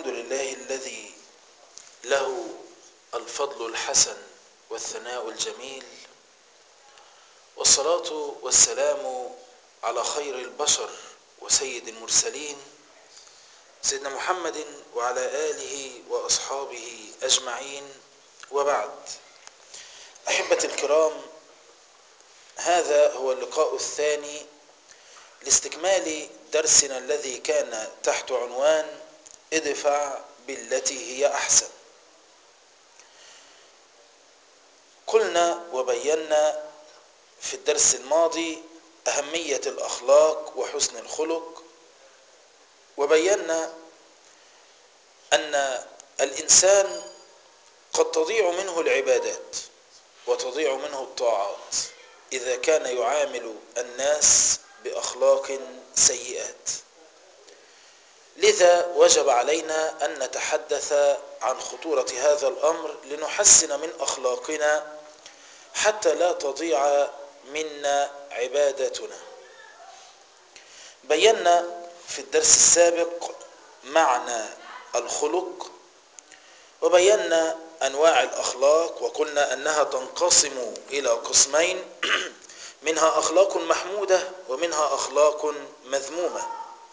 الحمد لله الذي له الفضل الحسن والثناء الجميل والصلاة والسلام على خير البشر وسيد المرسلين سيدنا محمد وعلى آله وأصحابه أجمعين وبعد أحبة الكرام هذا هو اللقاء الثاني لاستكمال درسنا الذي كان تحت عنوان ادفع بالتي هي أحسن قلنا وبينا في الدرس الماضي أهمية الأخلاق وحسن الخلق وبينا أن الإنسان قد تضيع منه العبادات وتضيع منه الطاعات إذا كان يعامل الناس بأخلاق سيئات لذا وجب علينا أن نتحدث عن خطورة هذا الأمر لنحسن من أخلاقنا حتى لا تضيع منا عبادتنا بينا في الدرس السابق معنى الخلق وبينا أنواع الأخلاق وقلنا أنها تنقسم إلى قسمين منها أخلاق محمودة ومنها أخلاق مذمومة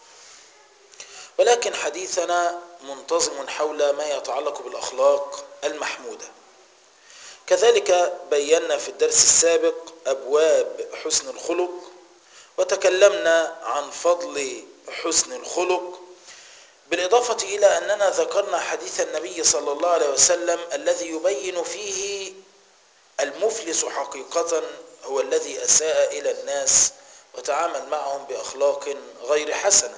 ولكن حديثنا منتظم حول ما يتعلق بالأخلاق المحمودة كذلك بينا في الدرس السابق أبواب حسن الخلق وتكلمنا عن فضل حسن الخلق بالإضافة إلى أننا ذكرنا حديث النبي صلى الله عليه وسلم الذي يبين فيه المفلس حقيقة هو الذي أساء إلى الناس وتعامل معهم بأخلاق غير حسنة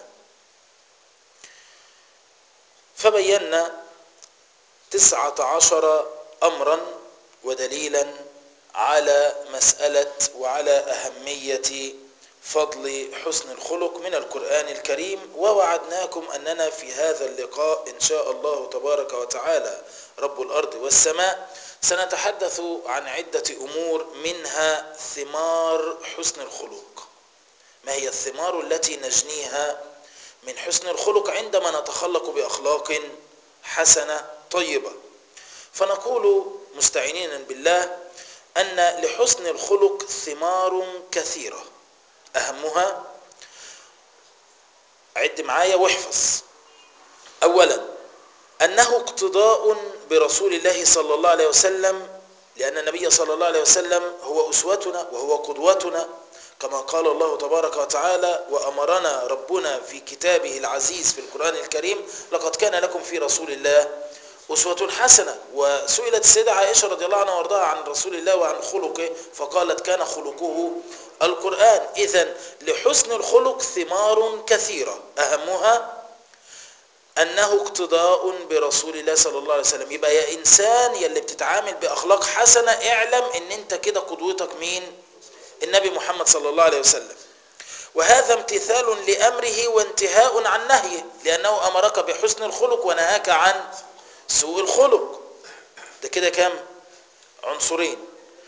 فبينا تسعة عشر أمرا ودليلا على مسألة وعلى أهمية فضل حسن الخلق من القرآن الكريم ووعدناكم أننا في هذا اللقاء إن شاء الله تبارك وتعالى رب الأرض والسماء سنتحدث عن عدة أمور منها ثمار حسن الخلق ما هي الثمار التي نجنيها من حسن الخلق عندما نتخلق بأخلاق حسنة طيبة فنقول مستعينين بالله أن لحسن الخلق ثمار كثيرة أهمها عد معايا واحفظ أولا أنه اقتضاء برسول الله صلى الله عليه وسلم لأن النبي صلى الله عليه وسلم هو أسوتنا وهو قدوتنا كما قال الله تبارك وتعالى وأمرنا ربنا في كتابه العزيز في القرآن الكريم لقد كان لكم في رسول الله أسوة حسنة وسئلت السيدة عائشة رضي الله عنها وارضاها عن رسول الله وعن خلقه فقالت كان خلقه القرآن إذا لحسن الخلق ثمار كثيرة أهمها أنه اقتضاء برسول الله صلى الله عليه وسلم يبقى يا إنسان يلي بتتعامل بأخلاق حسنة اعلم أن أنت كده قدوتك مين النبي محمد صلى الله عليه وسلم وهذا امتثال لأمره وانتهاء عن نهيه لأنه أمرك بحسن الخلق ونهاك عن سوء الخلق ده كده كم عنصرين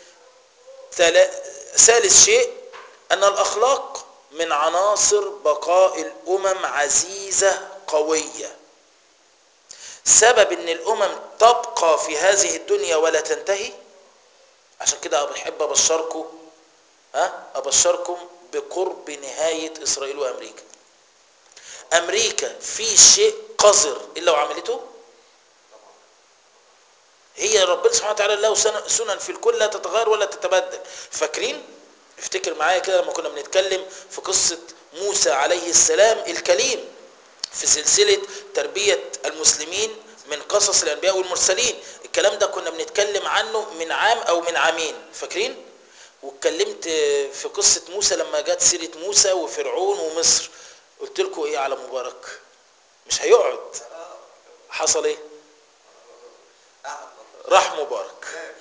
ثالث شيء أن الأخلاق من عناصر بقاء الأمم عزيزة قوية سبب أن الأمم تبقى في هذه الدنيا ولا تنتهي عشان كده بحب أبشركم ها أبشركم بقرب نهاية إسرائيل وأمريكا أمريكا في شيء قذر إلا وعملته هي ربنا سبحانه وتعالى له سنن في الكل لا تتغير ولا تتبدل فاكرين افتكر معايا كده لما كنا بنتكلم في قصة موسى عليه السلام الكليم في سلسلة تربية المسلمين من قصص الأنبياء والمرسلين الكلام ده كنا بنتكلم عنه من عام أو من عامين فاكرين واتكلمت في قصة موسى لما جت سيرة موسى وفرعون ومصر قلت لكم ايه على مبارك مش هيقعد حصل ايه راح مبارك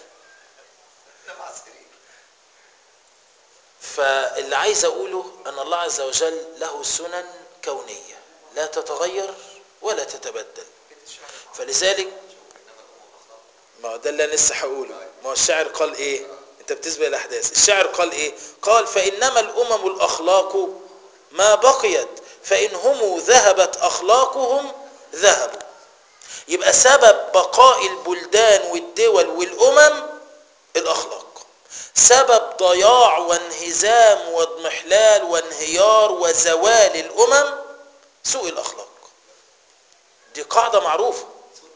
فاللي عايز اقوله ان الله عز وجل له سنن كونية لا تتغير ولا تتبدل فلذلك ما ده اللي انا لسه هقوله ما هو الشاعر قال ايه انت بتسبق الاحداث الشاعر قال ايه قال فانما الامم الاخلاق ما بقيت فان هم ذهبت اخلاقهم ذهبوا يبقى سبب بقاء البلدان والدول والامم الاخلاق سبب ضياع وانهزام واضمحلال وانهيار وزوال الامم سوء الاخلاق دي قاعده معروفه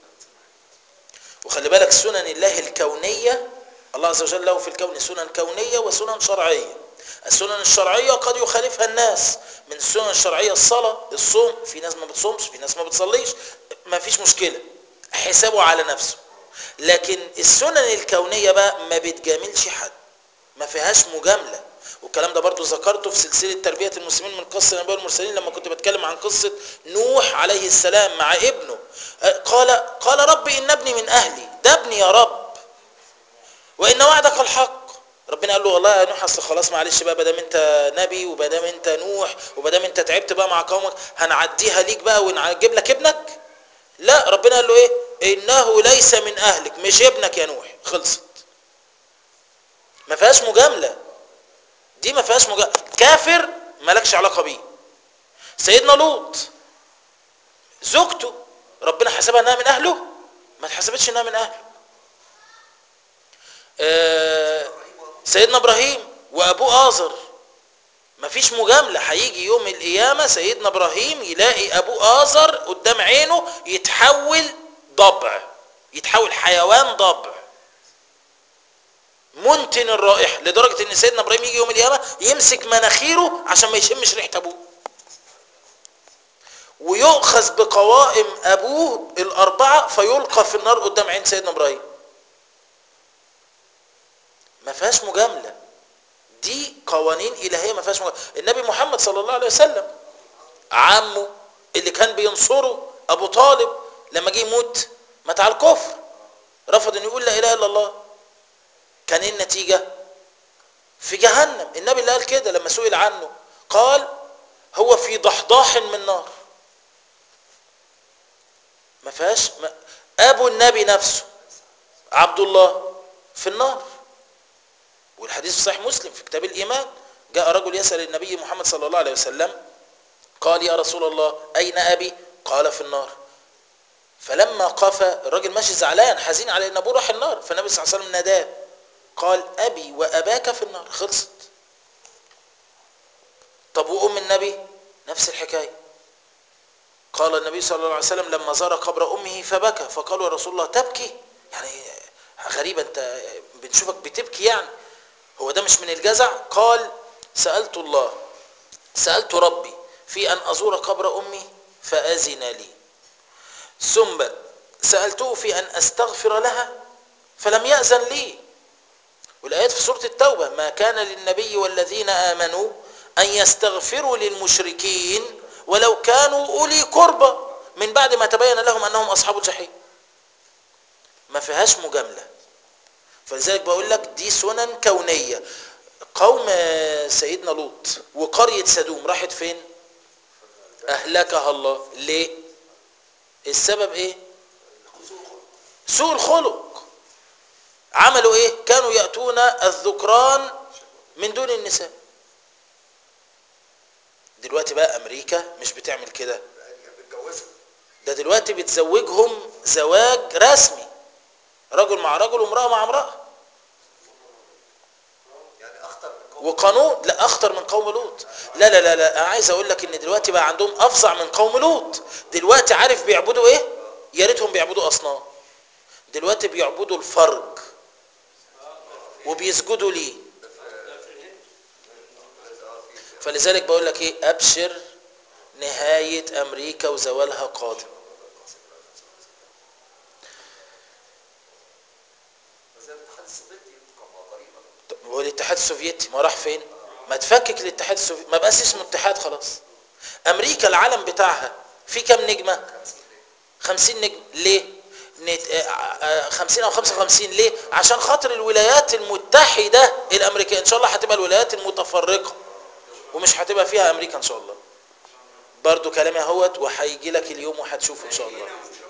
وخلي بالك سنن الله الكونيه الله عز وجل له في الكون سنن كونيه وسنن شرعيه السنن الشرعيه قد يخالفها الناس من السنن الشرعيه الصلاه الصوم في ناس ما بتصومش في ناس ما بتصليش ما فيش مشكله حسابه على نفسه لكن السنن الكونيه بقى ما بتجاملش حد ما فيهاش مجامله والكلام ده برضو ذكرته في سلسله تربيه المسلمين من قصه الانبياء والمرسلين لما كنت بتكلم عن قصه نوح عليه السلام مع ابنه قال قال رب ان ابني من اهلي ده ابني يا رب وان وعدك الحق ربنا قال له والله يا نوح اصل خلاص معلش بقى بدام انت نبي وبدام انت نوح وبدام انت تعبت بقى مع قومك هنعديها ليك بقى ونجيب لك ابنك لا ربنا قال له ايه انه ليس من اهلك مش ابنك يا نوح خلصت ما فيهاش مجامله دي ما فيهاش مجامله كافر مالكش علاقه بيه سيدنا لوط زوجته ربنا حسبها انها من اهله ما اتحسبتش انها من اهله آه سيدنا ابراهيم وابوه ازر مفيش مجامله هيجي يوم القيامه سيدنا ابراهيم يلاقي ابوه ازر قدام عينه يتحول ضبع يتحول حيوان ضبع منتن الرائحه لدرجه ان سيدنا ابراهيم يجي يوم القيامه يمسك مناخيره عشان ما يشمش ريحه ابوه ويؤخذ بقوائم ابوه الاربعه فيلقى في النار قدام عين سيدنا ابراهيم ما فيهاش مجامله دي قوانين الهيه ما فيهاش مجامله النبي محمد صلى الله عليه وسلم عمه اللي كان بينصره ابو طالب لما جه يموت مات على الكفر رفض انه يقول لا اله الا الله كان ايه النتيجه في جهنم النبي اللي قال كده لما سئل عنه قال هو في ضحضاح من نار ما فيهاش ما ابو النبي نفسه عبد الله في النار والحديث في صحيح مسلم في كتاب الايمان جاء رجل يسال النبي محمد صلى الله عليه وسلم قال يا رسول الله اين ابي قال في النار فلما قفى الراجل ماشي زعلان حزين على ان ابوه راح النار فالنبي صلى الله عليه وسلم ناداه قال ابي واباك في النار خلصت طب وام النبي نفس الحكايه قال النبي صلى الله عليه وسلم لما زار قبر امه فبكى فقالوا يا رسول الله تبكي يعني غريبه انت بنشوفك بتبكي يعني هو ده مش من الجزع قال سالت الله سالت ربي في ان ازور قبر امي فاذن لي ثم سالته في ان استغفر لها فلم ياذن لي والايات في سوره التوبه ما كان للنبي والذين امنوا ان يستغفروا للمشركين ولو كانوا اولي قربى من بعد ما تبين لهم انهم اصحاب الجحيم ما فيهاش مجامله فلذلك بقول لك دي سنن كونيه قوم سيدنا لوط وقريه سدوم راحت فين اهلكها الله ليه السبب ايه سوء الخلق عملوا ايه كانوا ياتون الذكران من دون النساء دلوقتي بقى امريكا مش بتعمل كده ده دلوقتي بتزوجهم زواج رسمي رجل مع رجل وامراه مع امراه يعني اخطر من قوم وقانون لا اخطر من قوم لوط لا لا لا لا انا عايز اقول لك ان دلوقتي بقى عندهم افظع من قوم لوط دلوقتي عارف بيعبدوا ايه يا ريتهم بيعبدوا اصنام دلوقتي بيعبدوا الفرج وبيسجدوا ليه فلذلك بقول لك ايه ابشر نهايه امريكا وزوالها قادم بس الاتحاد السوفيتي كان غريبه طب هو الاتحاد السوفيتي ما راح فين ما تفكك الاتحاد السوفيتي ما بقاش اسمه اتحاد خلاص امريكا العلم بتاعها في كام نجمه 50 نجم ليه نت- آه، آه، 50 او 55 ليه عشان خاطر الولايات المتحده الامريكيه ان شاء الله هتبقى الولايات المتفرقه ومش هتبقى فيها امريكا ان شاء الله برضو كلامي اهوت وهيجي لك اليوم وهتشوفه ان شاء الله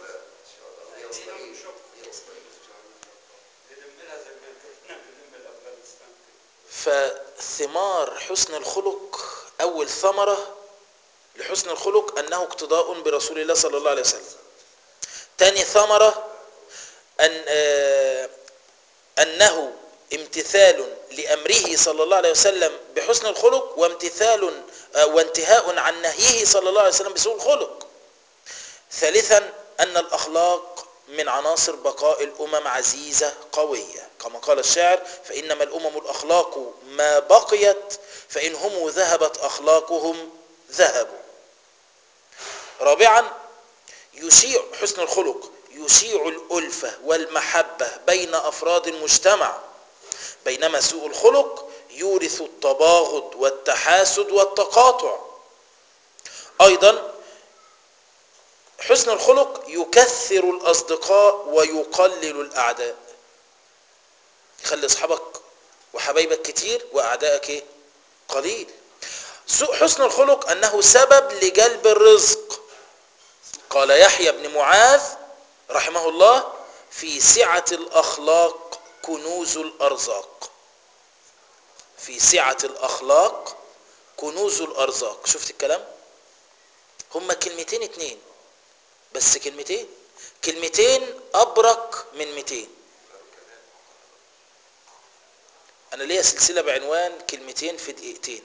فثمار حسن الخلق اول ثمره لحسن الخلق انه اقتداء برسول الله صلى الله عليه وسلم تاني ثمرة أن آه، أنه امتثال لأمره صلى الله عليه وسلم بحسن الخلق وامتثال آه، وانتهاء عن نهيه صلى الله عليه وسلم بسوء الخلق ثالثا أن الأخلاق من عناصر بقاء الأمم عزيزة قوية كما قال الشاعر فإنما الأمم الأخلاق ما بقيت فإن هم ذهبت أخلاقهم ذهبوا رابعا يشيع حسن الخلق يشيع الألفة والمحبة بين أفراد المجتمع بينما سوء الخلق يورث التباغض والتحاسد والتقاطع أيضا حسن الخلق يكثر الأصدقاء ويقلل الأعداء يخلي أصحابك وحبايبك كتير وأعدائك إيه؟ قليل سوء حسن الخلق أنه سبب لجلب الرزق قال يحيى بن معاذ رحمه الله في سعة الأخلاق كنوز الأرزاق في سعة الأخلاق كنوز الأرزاق شفت الكلام هما كلمتين اتنين بس كلمتين كلمتين أبرك من 200 أنا ليا سلسلة بعنوان كلمتين في دقيقتين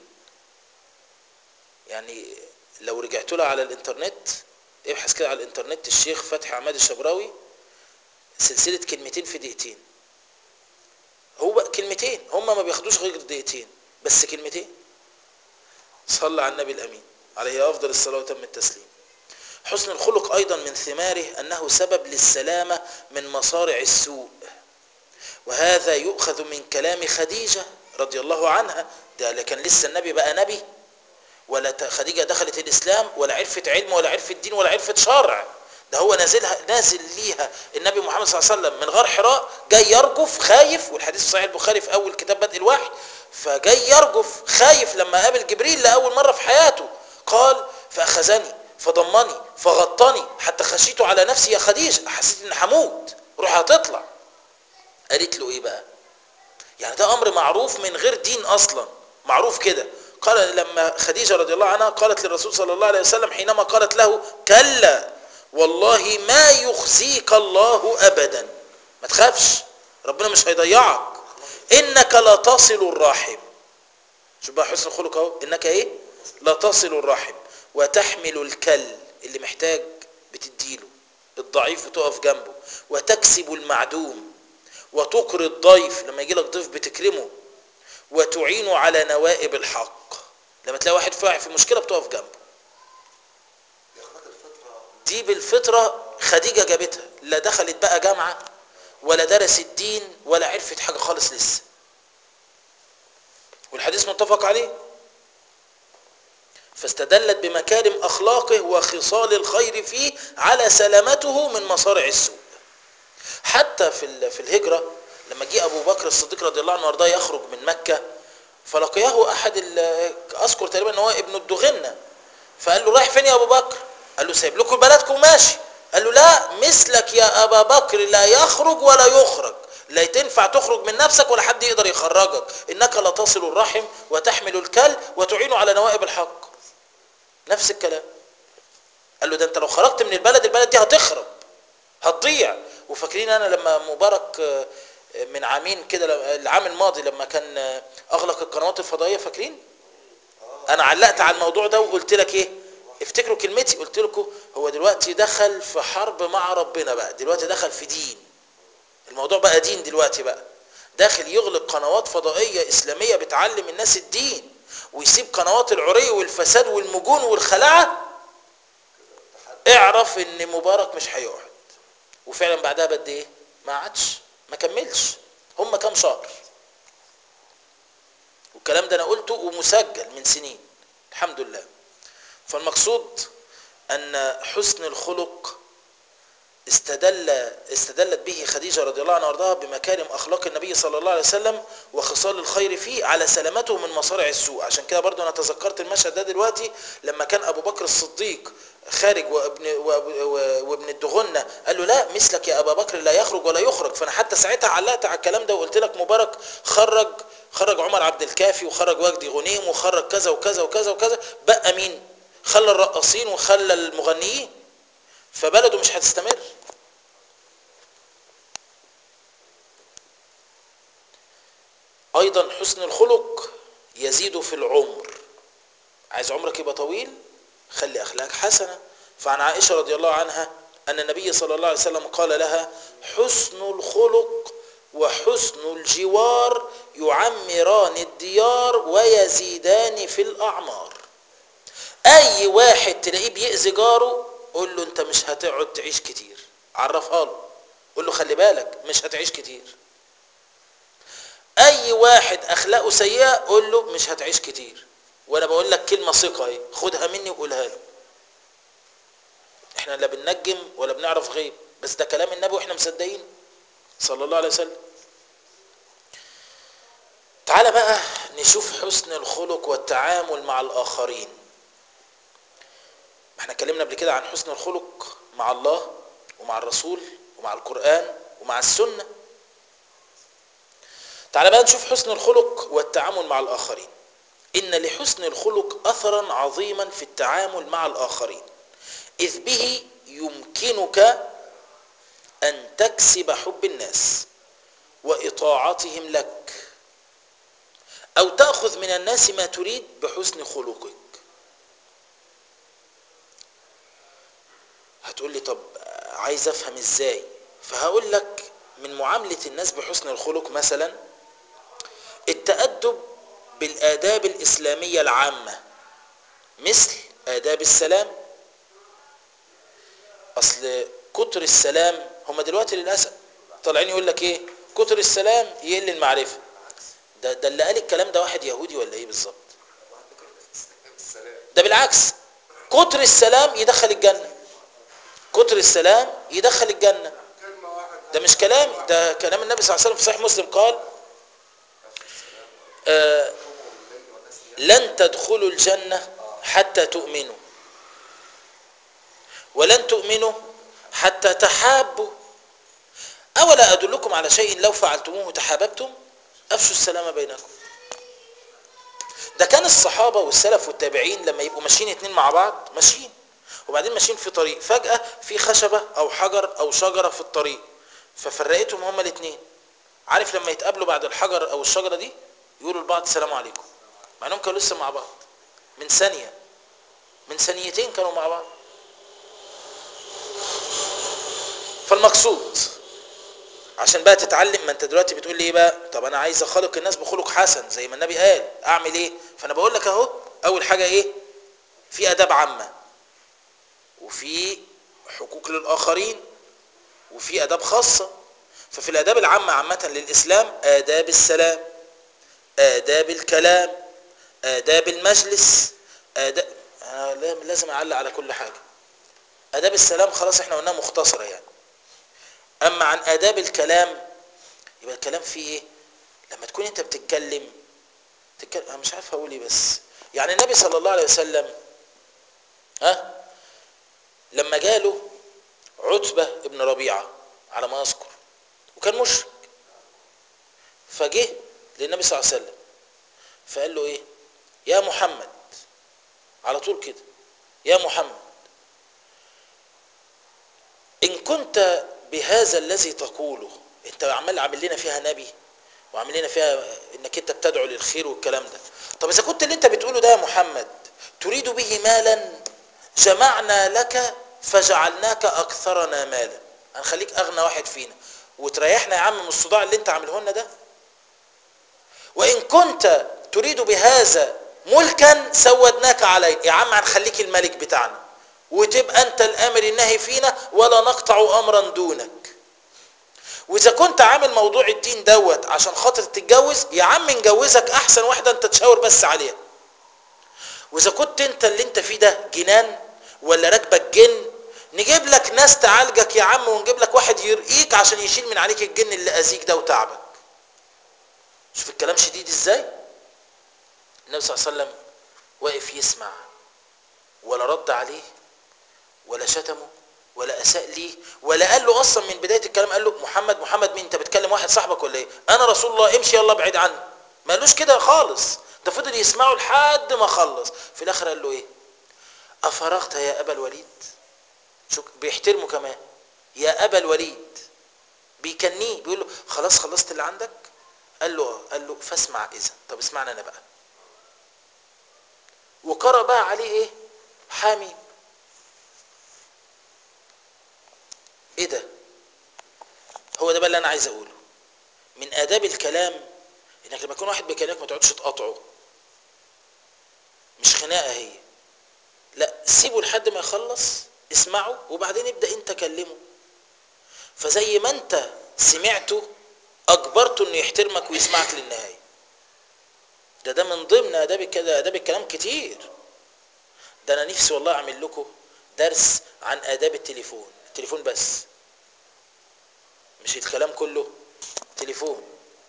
يعني لو رجعت لها على الانترنت ابحث كده على الانترنت الشيخ فتحي عماد الشبراوي سلسلة كلمتين في دقيقتين هو بقى كلمتين هما ما بياخدوش غير دقيقتين بس كلمتين صلى على النبي الأمين عليه أفضل الصلاة وتم التسليم حسن الخلق أيضا من ثماره أنه سبب للسلامة من مصارع السوء وهذا يؤخذ من كلام خديجة رضي الله عنها ده لكن لسه النبي بقى نبي ولا ت- خديجة دخلت الإسلام ولا عرفت علم ولا عرفت دين ولا عرفت شرع ده هو نازلها نازل ليها النبي محمد صلى الله عليه وسلم من غار حراء جاي يرجف خايف والحديث في صحيح البخاري في أول كتاب بدء الوحي فجاي يرجف خايف لما قابل جبريل لأول مرة في حياته قال فأخذني فضمني فغطني حتى خشيته على نفسي يا خديجة حسيت إن هموت روح هتطلع قالت له إيه بقى يعني ده أمر معروف من غير دين أصلا معروف كده قال لما خديجة رضي الله عنها قالت للرسول صلى الله عليه وسلم حينما قالت له كلا والله ما يخزيك الله أبدا ما تخافش ربنا مش هيضيعك إنك لتصل الرحم شوف بقى حسن الخلق اهو إنك إيه لتصل الرحم وتحمل الكل اللي محتاج بتديله الضعيف وتقف جنبه وتكسب المعدوم وتقري الضيف لما يجي لك ضيف بتكرمه وتعين على نوائب الحق لما تلاقي واحد فاعل في مشكله بتقف جنبه دي اخلاق الفطره دي بالفطره خديجه جابتها لا دخلت بقى جامعه ولا درست دين ولا عرفت حاجه خالص لسه والحديث متفق عليه فاستدلت بمكارم اخلاقه وخصال الخير فيه على سلامته من مصارع السوء حتى في ال- في الهجره لما جه ابو بكر الصديق رضي الله عنه وارضاه يخرج من مكه فلقياه احد ال- اذكر تقريبا ان هو ابن الدغنه فقال له رايح فين يا ابو بكر قال له سايب لكم بلدكم ماشي قال له لا مثلك يا ابا بكر لا يخرج ولا يخرج لا تنفع تخرج من نفسك ولا حد يقدر يخرجك انك لا تصل الرحم وتحمل الكل وتعين على نوائب الحق نفس الكلام قال له ده انت لو خرجت من البلد البلد دي هتخرب هتضيع وفاكرين انا لما مبارك آه، من عامين كده لما- العام الماضي لما كان آه، اغلق القنوات الفضائيه فاكرين انا علقت على الموضوع ده وقلت لك ايه افتكروا كلمتي قلت لكم هو دلوقتي دخل في حرب مع ربنا بقى دلوقتي دخل في دين الموضوع بقى دين دلوقتي بقى داخل يغلق قنوات فضائيه اسلاميه بتعلم الناس الدين ويسيب قنوات العري والفساد والمجون والخلاعه اعرف ان مبارك مش هيقعد وفعلا بعدها بد ايه ما قعدش ما كملش هم كام شهر والكلام ده انا قلته ومسجل من سنين الحمد لله فالمقصود ان حسن الخلق استدل استدلت به خديجه رضي الله عنها وارضاها بمكارم اخلاق النبي صلى الله عليه وسلم وخصال الخير فيه على سلامته من مصارع السوء عشان كده برضو انا تذكرت المشهد ده دلوقتي لما كان ابو بكر الصديق خارج وابن وأب- و- وابن الدغنه قال له لا مثلك يا ابا بكر لا يخرج ولا يخرج فانا حتى ساعتها علقت على الكلام ده وقلت لك مبارك خرج خرج عمر عبد الكافي وخرج وجدي غنيم وخرج كذا وكذا وكذا وكذا بقى مين خلى الرقاصين وخلى المغنيين فبلده مش هتستمر ايضا حسن الخلق يزيد في العمر عايز عمرك يبقى طويل خلي اخلاق حسنه فعن عائشه رضي الله عنها ان النبي صلى الله عليه وسلم قال لها حسن الخلق وحسن الجوار يعمران الديار ويزيدان في الاعمار اي واحد تلاقيه بيأذي جاره قول له انت مش هتقعد تعيش كتير عرفها له قول له خلي بالك مش هتعيش كتير اي واحد اخلاقه سيئه قول له مش هتعيش كتير وانا بقول لك كلمه ثقه اهي خدها مني وقولها له احنا لا بننجم ولا بنعرف غيب بس ده كلام النبي واحنا مصدقين صلى الله عليه وسلم تعال بقى نشوف حسن الخلق والتعامل مع الاخرين احنا اتكلمنا قبل كده عن حسن الخلق مع الله ومع الرسول ومع القرآن ومع السنة تعال بقى نشوف حسن الخلق والتعامل مع الآخرين إن لحسن الخلق أثرا عظيما في التعامل مع الآخرين إذ به يمكنك أن تكسب حب الناس وإطاعتهم لك أو تأخذ من الناس ما تريد بحسن خلقك هتقول لي طب عايز افهم ازاي فهقول لك من معاملة الناس بحسن الخلق مثلا التأدب بالآداب الإسلامية العامة مثل آداب السلام أصل كتر السلام هم دلوقتي للأسف طالعين يقول لك إيه كتر السلام يقل المعرفة ده, ده اللي قال الكلام ده واحد يهودي ولا إيه بالظبط ده بالعكس كتر السلام يدخل الجنة كتر السلام يدخل الجنة ده مش كلامي ده كلام النبي صلى الله عليه وسلم في صحيح مسلم قال آه لن تدخلوا الجنة حتى تؤمنوا ولن تؤمنوا حتى تحابوا أولا أدلكم على شيء لو فعلتموه تحاببتم أفشوا السلام بينكم ده كان الصحابة والسلف والتابعين لما يبقوا ماشيين اتنين مع بعض ماشيين وبعدين ماشيين في طريق فجأة في خشبة أو حجر أو شجرة في الطريق ففرقتهم هما الاثنين عارف لما يتقابلوا بعد الحجر أو الشجرة دي يقولوا لبعض السلام عليكم مع انهم كانوا لسه مع بعض من ثانية من ثانيتين كانوا مع بعض فالمقصود عشان بقى تتعلم ما انت دلوقتي بتقول لي ايه بقى طب انا عايز اخلق الناس بخلق حسن زي ما النبي قال اعمل ايه فانا بقول لك اهو اول حاجة ايه في اداب عامة وفي حقوق للاخرين وفي اداب خاصة ففي الاداب العامة عامة للاسلام اداب السلام آداب الكلام آداب المجلس آداب أنا لازم أعلق على كل حاجة آداب السلام خلاص احنا قلناها مختصرة يعني أما عن آداب الكلام يبقى الكلام فيه إيه لما تكون أنت بتتكلم تتكلم أنا مش عارف أقول إيه بس يعني النبي صلى الله عليه وسلم ها لما جاله عتبة ابن ربيعة على ما أذكر وكان مشرك فجه للنبي صلى الله عليه وسلم فقال له ايه يا محمد على طول كده يا محمد ان كنت بهذا الذي تقوله انت عمال عامل لنا فيها نبي وعامل لنا فيها انك انت بتدعو للخير والكلام ده طب اذا كنت اللي انت بتقوله ده يا محمد تريد به مالا جمعنا لك فجعلناك اكثرنا مالا هنخليك اغنى واحد فينا وتريحنا يا عم من الصداع اللي انت عامله لنا ده وإن كنت تريد بهذا ملكا سودناك عليه يا عم هنخليك الملك بتاعنا وتبقى أنت الأمر النهي فينا ولا نقطع أمرا دونك وإذا كنت عامل موضوع الدين دوت عشان خاطر تتجوز يا عم نجوزك أحسن واحدة أنت تشاور بس عليها وإذا كنت أنت اللي أنت فيه ده جنان ولا راكبك جن نجيب لك ناس تعالجك يا عم ونجيب لك واحد يرقيك عشان يشيل من عليك الجن اللي أذيك ده وتعبك شوف الكلام شديد ازاي النبي صلى الله عليه وسلم واقف يسمع ولا رد عليه ولا شتمه ولا اساء ليه ولا قال له اصلا من بدايه الكلام قال له محمد محمد مين انت بتكلم واحد صاحبك ولا ايه انا رسول الله امشي يلا ابعد عني ما قالوش كده خالص ده فضل يسمعه لحد ما خلص في الاخر قال له ايه افرغت يا ابا الوليد شو بيحترمه كمان يا ابا الوليد بيكنيه بيقول له خلاص خلصت اللي عندك قال له اه قال له فاسمع اذا طب اسمعنا انا بقى وقرأ بقى عليه ايه حامي ايه ده هو ده بقى اللي انا عايز اقوله من اداب الكلام انك لما يكون واحد بيكلمك ما تقعدش تقاطعه مش خناقه هي لا سيبه لحد ما يخلص اسمعه وبعدين ابدا انت كلمه فزي ما انت سمعته اجبرته انه يحترمك ويسمعك للنهايه ده ده من ضمن اداب كده اداب الكلام كتير ده انا نفسي والله اعمل لكم درس عن اداب التليفون التليفون بس مش الكلام كله تليفون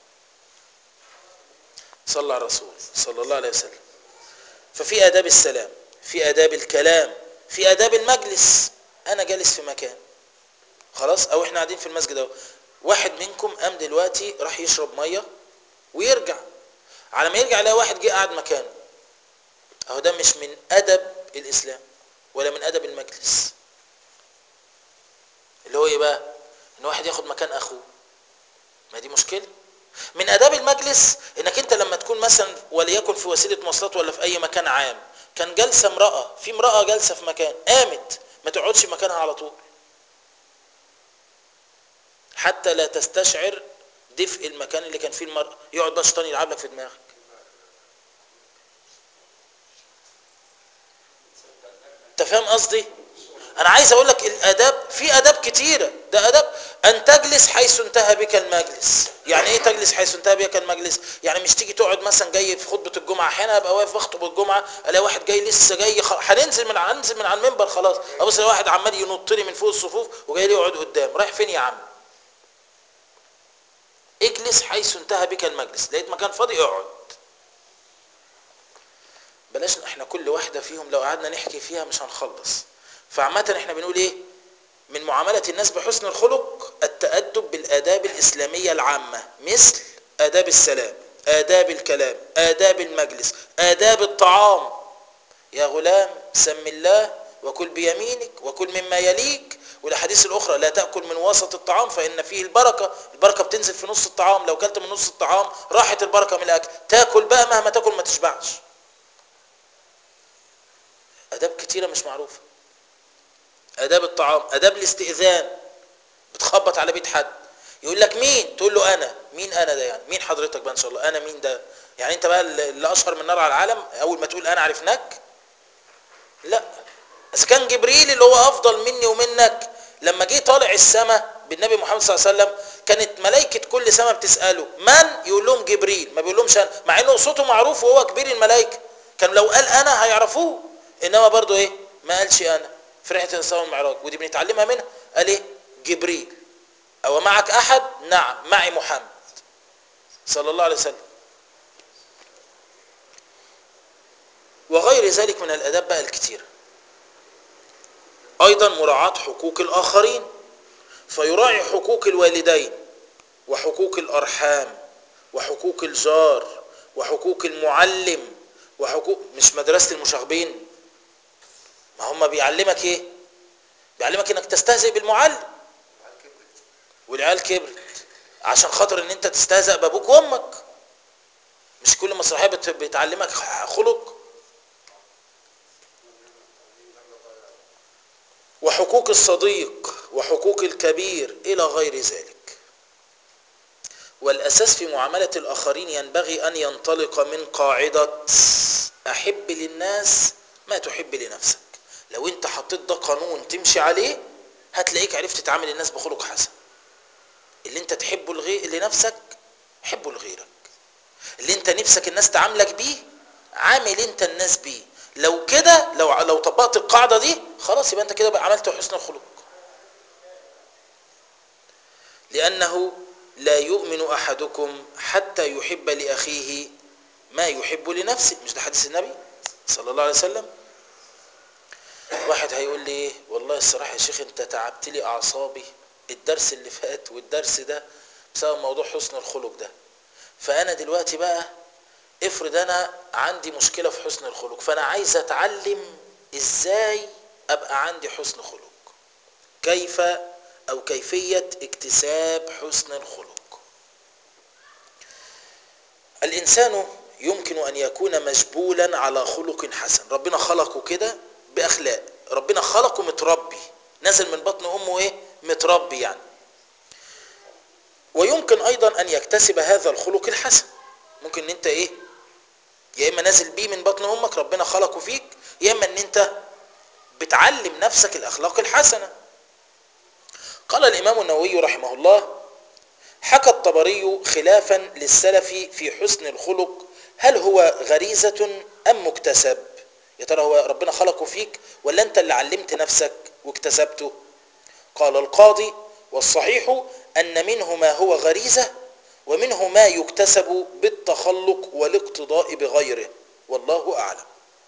صلى على الرسول صلى الله عليه وسلم ففي اداب السلام في اداب الكلام في اداب المجلس انا جالس في مكان خلاص او احنا قاعدين في المسجد اهو واحد منكم قام دلوقتي راح يشرب ميه ويرجع على ما يرجع يلاقي واحد جه قاعد مكانه اهو ده مش من ادب الاسلام ولا من ادب المجلس اللي هو ايه بقى ان واحد ياخد مكان اخوه ما دي مشكله من اداب المجلس انك انت لما تكون مثلا وليكن في وسيله مواصلات ولا في اي مكان عام كان جالسه امراه في امراه جالسه في مكان قامت ما تقعدش في مكانها على طول حتى لا تستشعر دفء المكان اللي كان فيه المرأة يقعد بقى شيطان يلعب لك في دماغك انت فاهم قصدي انا عايز اقول لك الاداب في اداب كتيره ده اداب ان تجلس حيث انتهى بك المجلس يعني ايه تجلس حيث انتهى بك المجلس يعني مش تيجي تقعد مثلا جاي في خطبه الجمعه احيانا ابقى واقف بخطب الجمعه الاقي واحد جاي لسه جاي خ... هننزل من هننزل من على المنبر خلاص ابص الاقي واحد عمال ينط لي من فوق الصفوف وجاي لي يقعد قدام رايح فين يا عم اجلس حيث انتهى بك المجلس لقيت مكان فاضي اقعد بلاش احنا كل واحده فيهم لو قعدنا نحكي فيها مش هنخلص فعامه احنا بنقول ايه من معامله الناس بحسن الخلق التادب بالاداب الاسلاميه العامه مثل اداب السلام آداب الكلام آداب المجلس آداب الطعام يا غلام سم الله وكل بيمينك وكل مما يليك والاحاديث الاخرى لا تاكل من وسط الطعام فان فيه البركه البركه بتنزل في نص الطعام لو كلت من نص الطعام راحت البركه من الاكل تاكل بقى مهما تاكل ما تشبعش اداب كتيره مش معروفه اداب الطعام اداب الاستئذان بتخبط على بيت حد يقول لك مين تقول له انا مين انا ده يعني مين حضرتك بقى ان شاء الله انا مين ده يعني انت بقى اللي اشهر من نار على العالم اول ما تقول انا عرفناك لا اذا كان جبريل اللي هو افضل مني ومنك لما جه طالع السماء بالنبي محمد صلى الله عليه وسلم كانت ملائكه كل سماء بتساله من يقول لهم جبريل ما بيقول لهمش انا مع انه صوته معروف وهو كبير الملائكه كان لو قال انا هيعرفوه انما برضه ايه ما قالش انا في رحله الاسراء والمعراج ودي بنتعلمها منها قال ايه جبريل او معك احد نعم معي محمد صلى الله عليه وسلم وغير ذلك من الاداب بقى الكتيره ايضا مراعاه حقوق الاخرين فيراعي حقوق الوالدين وحقوق الارحام وحقوق الجار وحقوق المعلم وحقوق مش مدرسه المشاغبين ما هم بيعلمك ايه بيعلمك انك تستهزئ بالمعلم والعيال كبرت عشان خاطر ان انت تستهزأ بابوك وامك مش كل مسرحيه بتعلمك خلق وحقوق الصديق وحقوق الكبير الى غير ذلك والاساس في معامله الاخرين ينبغي ان ينطلق من قاعده احب للناس ما تحب لنفسك لو انت حطيت ده قانون تمشي عليه هتلاقيك عرفت تعامل الناس بخلق حسن اللي انت تحبه لغير لنفسك حبه لغيرك اللي انت نفسك الناس تعاملك بيه عامل انت الناس بيه لو كده لو لو طبقت القاعده دي خلاص يبقى انت كده بقى عملت حسن الخلق لانه لا يؤمن احدكم حتى يحب لاخيه ما يحب لنفسه مش ده حديث النبي صلى الله عليه وسلم واحد هيقول لي ايه والله الصراحه يا شيخ انت تعبت لي اعصابي الدرس اللي فات والدرس ده بسبب موضوع حسن الخلق ده فانا دلوقتي بقى افرض انا عندي مشكله في حسن الخلق فانا عايز اتعلم ازاي ابقى عندي حسن خلق كيف او كيفيه اكتساب حسن الخلق الإنسان يمكن أن يكون مجبولا على خلق حسن ربنا خلقه كده بأخلاق ربنا خلقه متربي نزل من بطن أمه إيه متربي يعني ويمكن أيضا أن يكتسب هذا الخلق الحسن ممكن أن أنت إيه يا إما نازل بيه من بطن أمك ربنا خلقه فيك يا إما أن أنت بتعلم نفسك الأخلاق الحسنة قال الإمام النووي رحمه الله حكى الطبري خلافا للسلف في حسن الخلق هل هو غريزة أم مكتسب يا ترى هو ربنا خلقه فيك ولا أنت اللي علمت نفسك واكتسبته قال القاضي والصحيح أن منه ما هو غريزة ومنه ما يكتسب بالتخلق والاقتضاء بغيره والله أعلم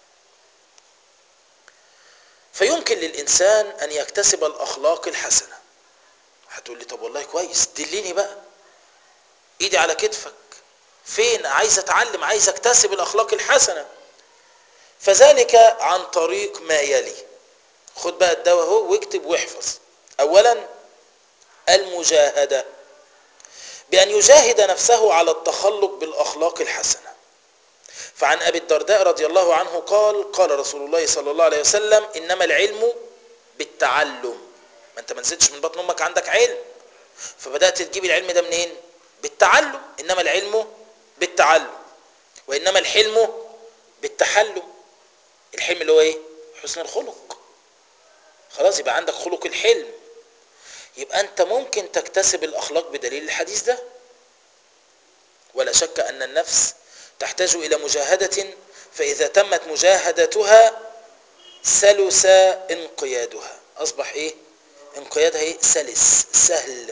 فيمكن للإنسان أن يكتسب الأخلاق الحسنة هتقول لي طب والله كويس دليني بقى ايدي على كتفك فين عايز اتعلم عايز اكتسب الاخلاق الحسنه فذلك عن طريق ما يلي خد بقى الدواء اهو واكتب واحفظ اولا المجاهده بان يجاهد نفسه على التخلق بالاخلاق الحسنه فعن ابي الدرداء رضي الله عنه قال قال رسول الله صلى الله عليه وسلم انما العلم بالتعلم ما انت ما نزلتش من بطن امك عندك علم فبدات تجيب العلم ده منين بالتعلم انما العلم بالتعلم وانما الحلم بالتحلم الحلم اللي هو ايه حسن الخلق خلاص يبقى عندك خلق الحلم يبقى انت ممكن تكتسب الاخلاق بدليل الحديث ده ولا شك ان النفس تحتاج الى مجاهده فاذا تمت مجاهدتها سلس انقيادها اصبح ايه انقيادها ايه سلس سهل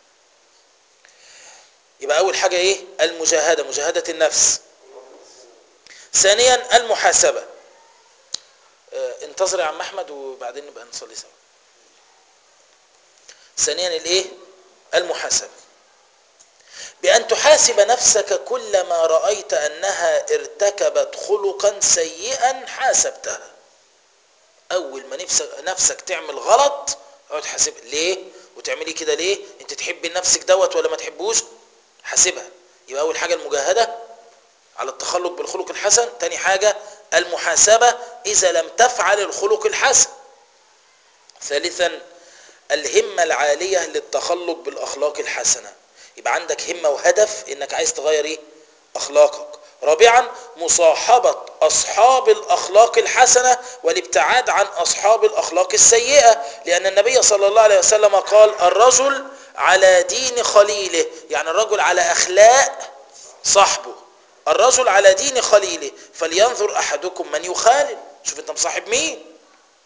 يبقى اول حاجه ايه المجاهده مجاهده النفس ثانيا المحاسبه اه انتظر يا عم احمد وبعدين نبقى نصلي سوا ثانيا الايه المحاسبه بان تحاسب نفسك كلما رايت انها ارتكبت خلقا سيئا حاسبتها اول ما نفسك نفسك تعمل غلط اقعد حاسب ليه وتعملي كده ليه انت تحبي نفسك دوت ولا ما تحبوش حاسبها يبقى اول حاجه المجاهده على التخلق بالخلق الحسن تاني حاجه المحاسبه اذا لم تفعل الخلق الحسن ثالثا الهمه العاليه للتخلق بالاخلاق الحسنه يبقى عندك همه وهدف انك عايز تغير ايه اخلاقك رابعا مصاحبة أصحاب الأخلاق الحسنة والابتعاد عن أصحاب الأخلاق السيئة لأن النبي صلى الله عليه وسلم قال الرجل على دين خليله يعني الرجل على أخلاق صاحبه الرجل على دين خليله فلينظر أحدكم من يخالل شوف أنت مصاحب مين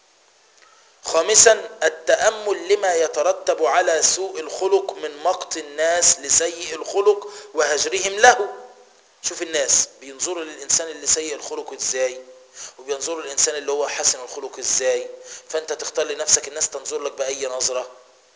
خامسا التأمل لما يترتب على سوء الخلق من مقت الناس لسيء الخلق وهجرهم له شوف الناس بينظروا للإنسان اللي سيء الخلق ازاي وبينظروا للإنسان اللي هو حسن الخلق ازاي فأنت تختار لنفسك الناس تنظر لك بأي نظرة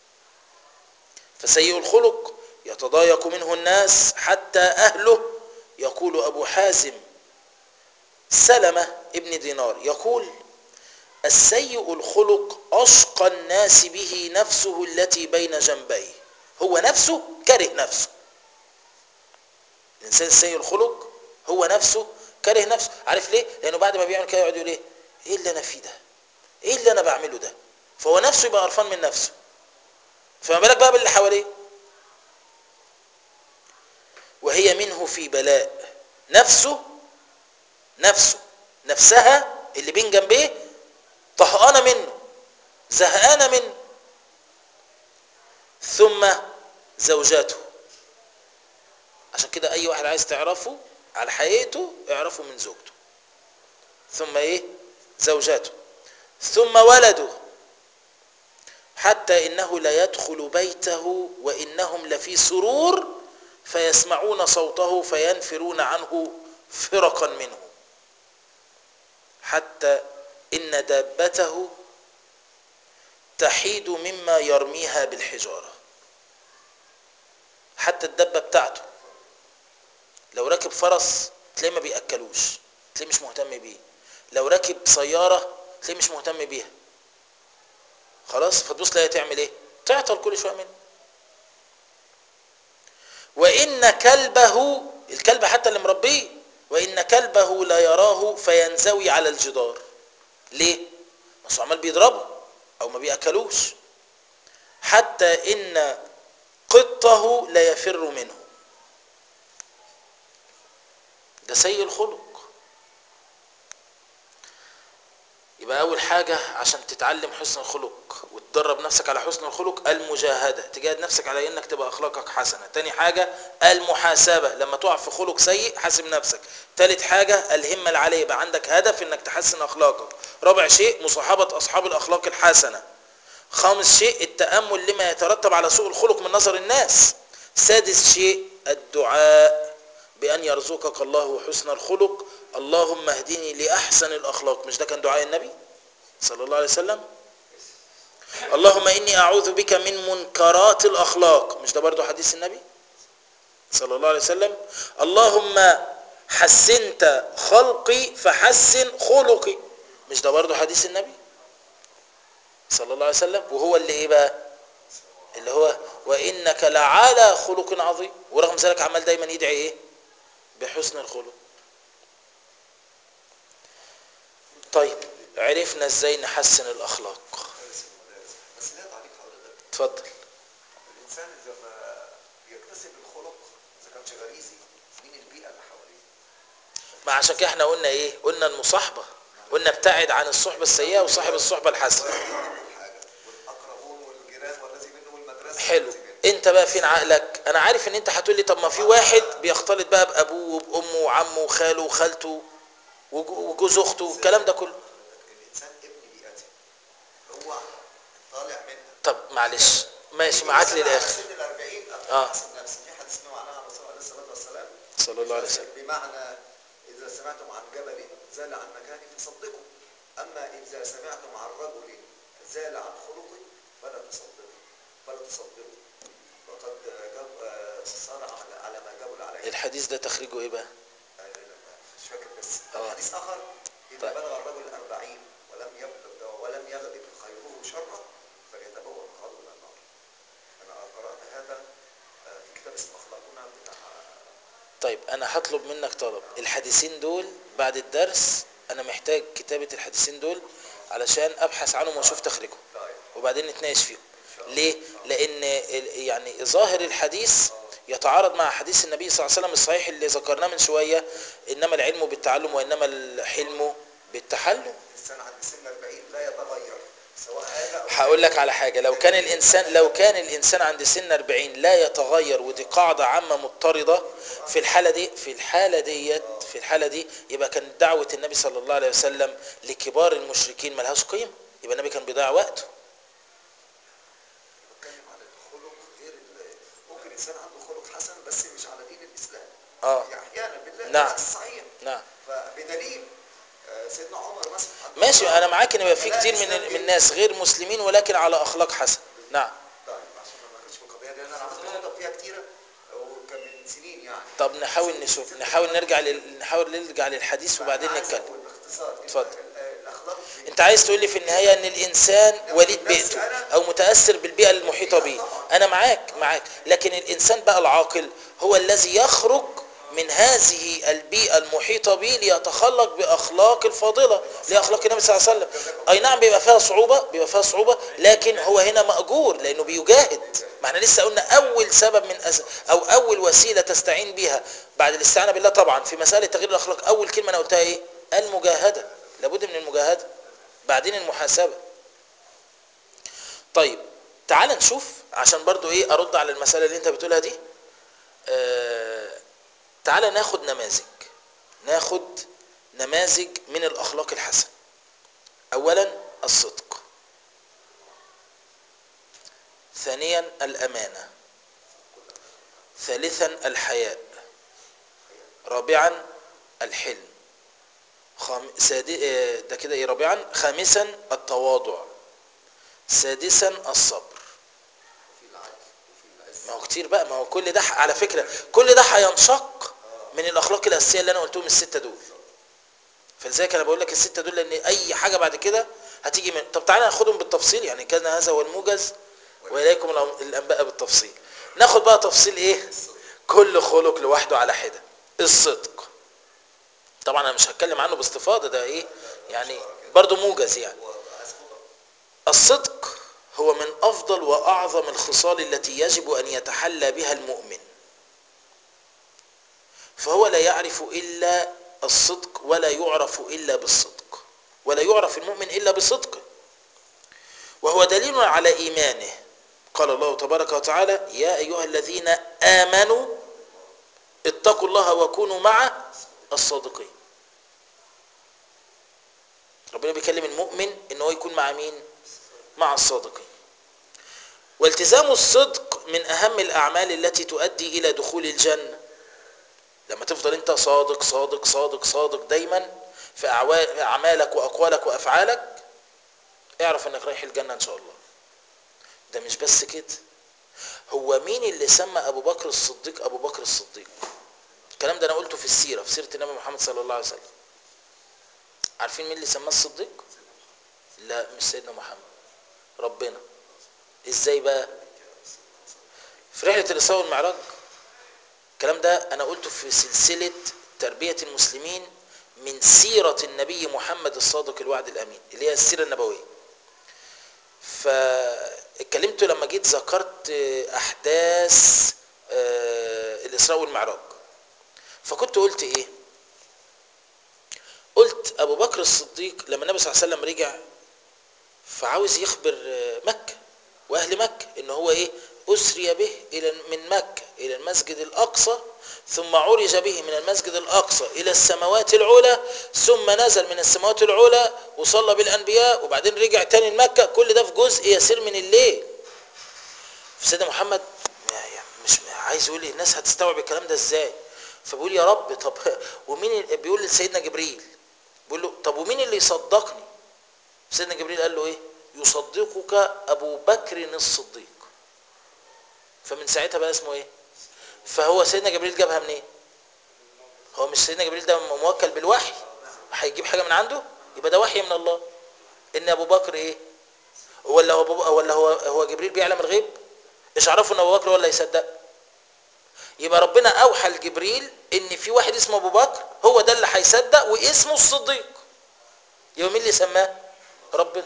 فسيء الخلق يتضايق منه الناس حتى أهله يقول أبو حازم سلمة ابن دينار يقول السيء الخلق أشقى الناس به نفسه التي بين جنبيه هو نفسه كره نفسه الإنسان السيء الخلق هو نفسه كره نفسه عارف ليه؟ لأنه بعد ما بيعمل كده يقعد يقول إيه؟ إيه اللي أنا فيه ده؟ إيه اللي أنا بعمله ده؟ فهو نفسه يبقى قرفان من نفسه فما بالك بقى باللي حواليه وهي منه في بلاء نفسه نفسه نفسها اللي بين جنبيه طهقانه منه زهقانه منه ثم زوجاته عشان كده اي واحد عايز تعرفه على حقيقته اعرفه من زوجته ثم ايه زوجاته ثم ولده حتى انه لا يدخل بيته وانهم لفي سرور فيسمعون صوته فينفرون عنه فرقا منه حتى ان دابته تحيد مما يرميها بالحجاره حتى الدبه بتاعته لو راكب فرس تلاقيه ما بياكلوش تلاقيه مش مهتم بيه لو راكب سياره تلاقيه مش مهتم بيها خلاص فتبص تلاقيها تعمل ايه تعطل كل شويه منه وان كلبه الكلب حتى اللي مربيه وان كلبه لا يراه فينزوي على الجدار ليه بس عمال بيضربه او ما بياكلوش حتى ان قطه لا يفر منه ده سيء الخلق يبقى أول حاجة عشان تتعلم حسن الخلق وتدرب نفسك على حسن الخلق المجاهدة تجاهد نفسك على إنك تبقى أخلاقك حسنة تاني حاجة المحاسبة لما تقع في خلق سيء حاسب نفسك تالت حاجة الهمة العالية يبقى عندك هدف إنك تحسن أخلاقك رابع شيء مصاحبة أصحاب الأخلاق الحسنة خامس شيء التأمل لما يترتب على سوء الخلق من نظر الناس سادس شيء الدعاء بأن يرزقك الله حسن الخلق اللهم اهدني لأحسن الأخلاق مش ده كان دعاء النبي صلى الله عليه وسلم اللهم إني أعوذ بك من منكرات الأخلاق مش ده برضو حديث النبي صلى الله عليه وسلم اللهم حسنت خلقي فحسن خلقي مش ده برضو حديث النبي صلى الله عليه وسلم وهو اللي ايه بقى اللي هو وانك لعلى خلق عظيم ورغم ذلك عمال دايما يدعي ايه بحسن الخلق طيب عرفنا ازاي نحسن الاخلاق مدارس المدارس بس ليها تعليق حضرتك اتفضل الانسان اذا ما بيكتسب الخلق اذا كانش غريزي من البيئه اللي حواليه ما عشان كده احنا قلنا ايه قلنا المصاحبه قلنا ابتعد عن الصحبه السيئه وصاحب الصحبه الحسنه حاجه والاقربون والجيران والذي منه والمدرسه حلو والذي منه. انت بقى فين عقلك انا عارف ان انت هتقول لي طب ما في واحد بيختلط بقى بابوه وبامه وعمه وخاله وخالته وجو- وجوز اخته والكلام ده كله الانسان ابن بيئته هو طالع منها طب معلش ماشي معاك مثلاً على للاخر سن ال 40 آه. احسن نفسي في حديث اسمه معناها عن الرسول عليه الصلاه والسلام صلى الله عليه وسلم بمعنى اذا سمعتم عن جبل زال عن مكانه فصدقوا اما اذا سمعتم عن رجل زال عن خلقه فلا تصدقوا فلا تصدقوا وقد جاب آه، صار على- على ما جبل عليه الحديث ده تخريجه ايه بقى آه، مش فاكر بس آه. حديث اخر اذا طيب. بلغ الرجل الأربعين ولم يبلغ ولم يغلب خيره شره فليتبوأ مقعده من النار انا قرات هذا آه، في كتاب اسمه اخلاقنا بتاع طيب انا هطلب منك طلب الحديثين دول بعد الدرس انا محتاج كتابة الحديثين دول علشان ابحث عنهم واشوف تخريجهم طيب وبعدين نتناقش فيهم ليه لان ال- يعني ظاهر الحديث يتعارض مع حديث النبي صلى الله عليه وسلم الصحيح اللي ذكرناه من شوية انما العلم بالتعلم وانما الحلم بالتحلم الانسان عند سن 40 لا يتغير سواء هذا او هقول لك على حاجة لو كان الإنسان لو كان الإنسان عند سن 40 لا يتغير ودي قاعدة عامة مضطردة في الحالة دي في الحالة ديت في الحالة دي يبقى كان دعوة النبي صلى الله عليه وسلم لكبار المشركين ملهاش قيمة يبقى النبي كان بيضيع وقته بتكلم على الخلق غير ال- ممكن انسان عنده خلق حسن بس مش على دين الاسلام اه يعني احيانا بالله نعم. العكس صحيح نعم فبدليل آه، سيدنا عمر مثلا عنده ماشي خلق. أنا معاك إن يبقى في فلا كتير من الإسلام من إيه؟ الناس غير مسلمين ولكن على أخلاق حسنة نعم طيب عشان ما ناخدش في القضيه دي لان انا عملت خطب فيها كتيره وكان من سنين يعني طب نحاول نشوف نحاول نرجع لل... نحاول نرجع للحديث وبعدين أنا عايز نتكلم أقول باختصار إن اتفضل. ال- ال- الاخلاق في- انت عايز تقول لي في النهاية ان الانسان وليد بيئته او متأثر بالبيئة المحيطة به انا معاك معاك لكن الانسان بقى العاقل هو الذي يخرج من هذه البيئة المحيطة به ليتخلق بأخلاق الفاضلة لأخلاق النبي صلى الله عليه وسلم أي نعم بيبقى فيها صعوبة بيبقى فيها صعوبة لكن هو هنا مأجور لأنه بيجاهد ما احنا لسه قلنا أول سبب من أس... أو أول وسيلة تستعين بها بعد الاستعانة بالله طبعا في مسألة تغيير الأخلاق أول كلمة أنا قلتها إيه المجاهدة لابد من المجاهدة بعدين المحاسبة طيب تعال نشوف عشان برضو ايه ارد على المسألة اللي انت بتقولها دي آه تعال ناخد نماذج ناخد نماذج من الاخلاق الحسنة اولا الصدق ثانيا الامانة ثالثا الحياء رابعا الحلم خام... سادي... آه، ده كده ايه رابعا خامسا التواضع سادسا الصبر وفي العدل وفي العز ما هو كتير بقى ما هو كل ده ح- على فكرة كل ده هينشق من الاخلاق الاساسيه اللي انا قلتهم السته دول فلذلك انا بقول لك السته دول لان اي حاجه بعد كده هتيجي من طب تعالى ناخدهم بالتفصيل يعني كان هذا هو الموجز واليكم الأم- الانباء بالتفصيل ناخد بقى تفصيل ايه كل خلق لوحده على حده الصدق طبعا انا مش هتكلم عنه باستفاضه ده ايه يعني برضو موجز يعني وعايز خطأ الصدق هو من افضل واعظم الخصال التي يجب ان يتحلى بها المؤمن فهو لا يعرف الا الصدق ولا يعرف الا بالصدق ولا يعرف المؤمن الا بصدقه وهو دليل على ايمانه قال الله تبارك وتعالى يا ايها الذين امنوا اتقوا الله وكونوا مع الصادقين ربنا بيكلم المؤمن ان هو يكون مع مين مع الصادقين والتزام الصدق من اهم الاعمال التي تؤدي الى دخول الجنه لما تفضل انت صادق صادق صادق صادق دايما في أعوا- اعمالك واقوالك وافعالك اعرف انك رايح الجنه ان شاء الله ده مش بس كده هو مين اللي سمى ابو بكر الصديق ابو بكر الصديق الكلام ده انا قلته في السيره في سيره النبي محمد صلى الله عليه وسلم عارفين مين اللي سماه الصديق لا مش سيدنا محمد ربنا ازاي بقى في رحله الاسراء والمعراج الكلام ده انا قلته في سلسله تربيه المسلمين من سيره النبي محمد الصادق الوعد الامين اللي هي السيره النبويه فاتكلمت لما جيت ذكرت احداث آه، الاسراء والمعراج فكنت قلت ايه قلت ابو بكر الصديق لما النبي صلى الله عليه وسلم رجع فعاوز يخبر آه، مكه واهل مكه ان هو ايه اسري به الى من مكه الى المسجد الاقصى ثم عرج به من المسجد الاقصى الى السماوات العلى ثم نزل من السماوات العلى وصلى بالانبياء وبعدين رجع تاني لمكه كل ده في جزء يسير من الليل فسيدنا محمد ما- يعني مش عايز يقول لي الناس هتستوعب الكلام ده ازاي فبيقول يا رب طب ومين ال- بيقول لسيدنا جبريل بيقول له طب ومين اللي يصدقني سيدنا جبريل قال له ايه يصدقك ابو بكر الصديق فمن ساعتها بقى اسمه ايه فهو سيدنا جبريل جابها منين هو مش سيدنا جبريل ده موكل بالوحي هيجيب حاجه من عنده يبقى ده وحي من الله ان ابو بكر ايه ولا هو أبو- ولا هو هو جبريل بيعلم الغيب ايش عرفوا ان ابو بكر ولا يصدق يبقى ربنا اوحى لجبريل ان في واحد اسمه ابو بكر هو ده اللي هيصدق واسمه الصديق يبقى مين اللي سماه ربنا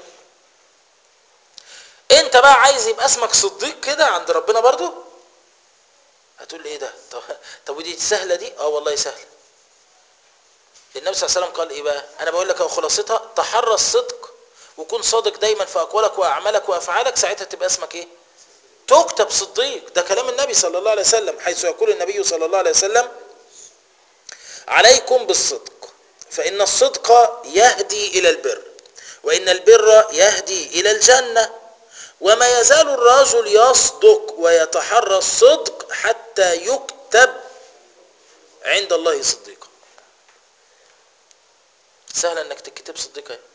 انت بقى عايز يبقى اسمك صديق كده عند ربنا برضو هتقول لي ايه ده طب, طب ودي سهله دي اه والله سهله النبي صلى الله عليه وسلم قال ايه بقى انا بقول لك اهو خلاصتها تحرى الصدق وكن صادق دايما في اقوالك واعمالك وافعالك ساعتها تبقى اسمك ايه تكتب صديق ده كلام النبي صلى الله عليه وسلم حيث يقول النبي صلى الله عليه وسلم عليكم بالصدق فإن الصدق يهدي إلى البر وإن البر يهدي إلى الجنة وما يزال الرجل يصدق ويتحرى الصدق حتى يكتب عند الله صديقا سهل انك تكتب صديقا اهي.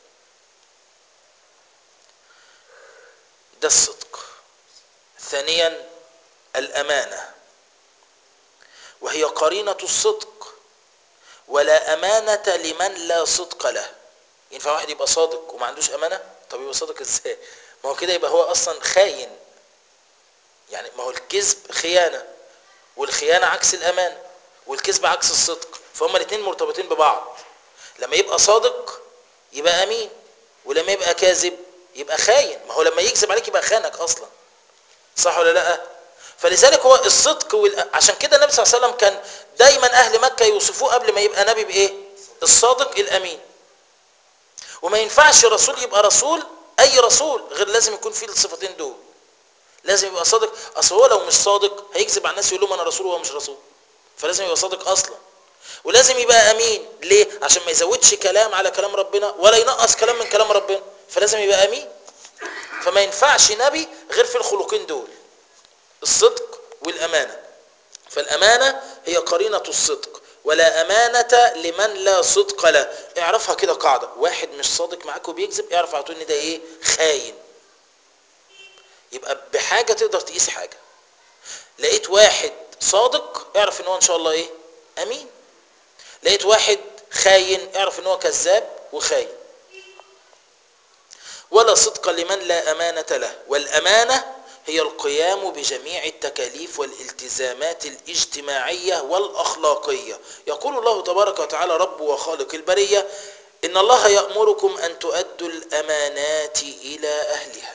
ده الصدق ثانيا الامانه وهي قرينه الصدق ولا امانه لمن لا صدق له ينفع واحد يبقى صادق وما عندوش امانه طب يبقى صادق ازاي ما هو كده يبقى هو اصلا خاين يعني ما هو الكذب خيانه والخيانه عكس الامانه والكذب عكس الصدق فهم الاثنين مرتبطين ببعض لما يبقى صادق يبقى امين ولما يبقى كاذب يبقى خاين ما هو لما يكذب عليك يبقى خانك اصلا صح ولا لا فلذلك هو الصدق وال... عشان كده النبي صلى الله عليه وسلم كان دايما اهل مكه يوصفوه قبل ما يبقى نبي بايه الصادق الامين وما ينفعش رسول يبقى رسول اي رسول غير لازم يكون فيه الصفتين دول لازم يبقى صادق اصل هو لو مش صادق هيكذب على الناس يقول لهم انا رسول وهو مش رسول فلازم يبقى صادق اصلا ولازم يبقى امين ليه عشان ما يزودش كلام على كلام ربنا ولا ينقص كلام من كلام ربنا فلازم يبقى امين فما ينفعش نبي غير في الخلقين دول الصدق والامانه فالامانه هي قرينه الصدق ولا امانه لمن لا صدق له اعرفها كده قاعده واحد مش صادق معاك وبيكذب اعرف على طول ان ده ايه خاين يبقى بحاجه تقدر تقيس حاجه لقيت واحد صادق اعرف ان هو ان شاء الله ايه امين لقيت واحد خاين اعرف ان هو كذاب وخاين ولا صدق لمن لا امانه له والامانه هي القيام بجميع التكاليف والالتزامات الاجتماعية والأخلاقية يقول الله تبارك وتعالى رب وخالق البرية إن الله يأمركم أن تؤدوا الأمانات إلى أهلها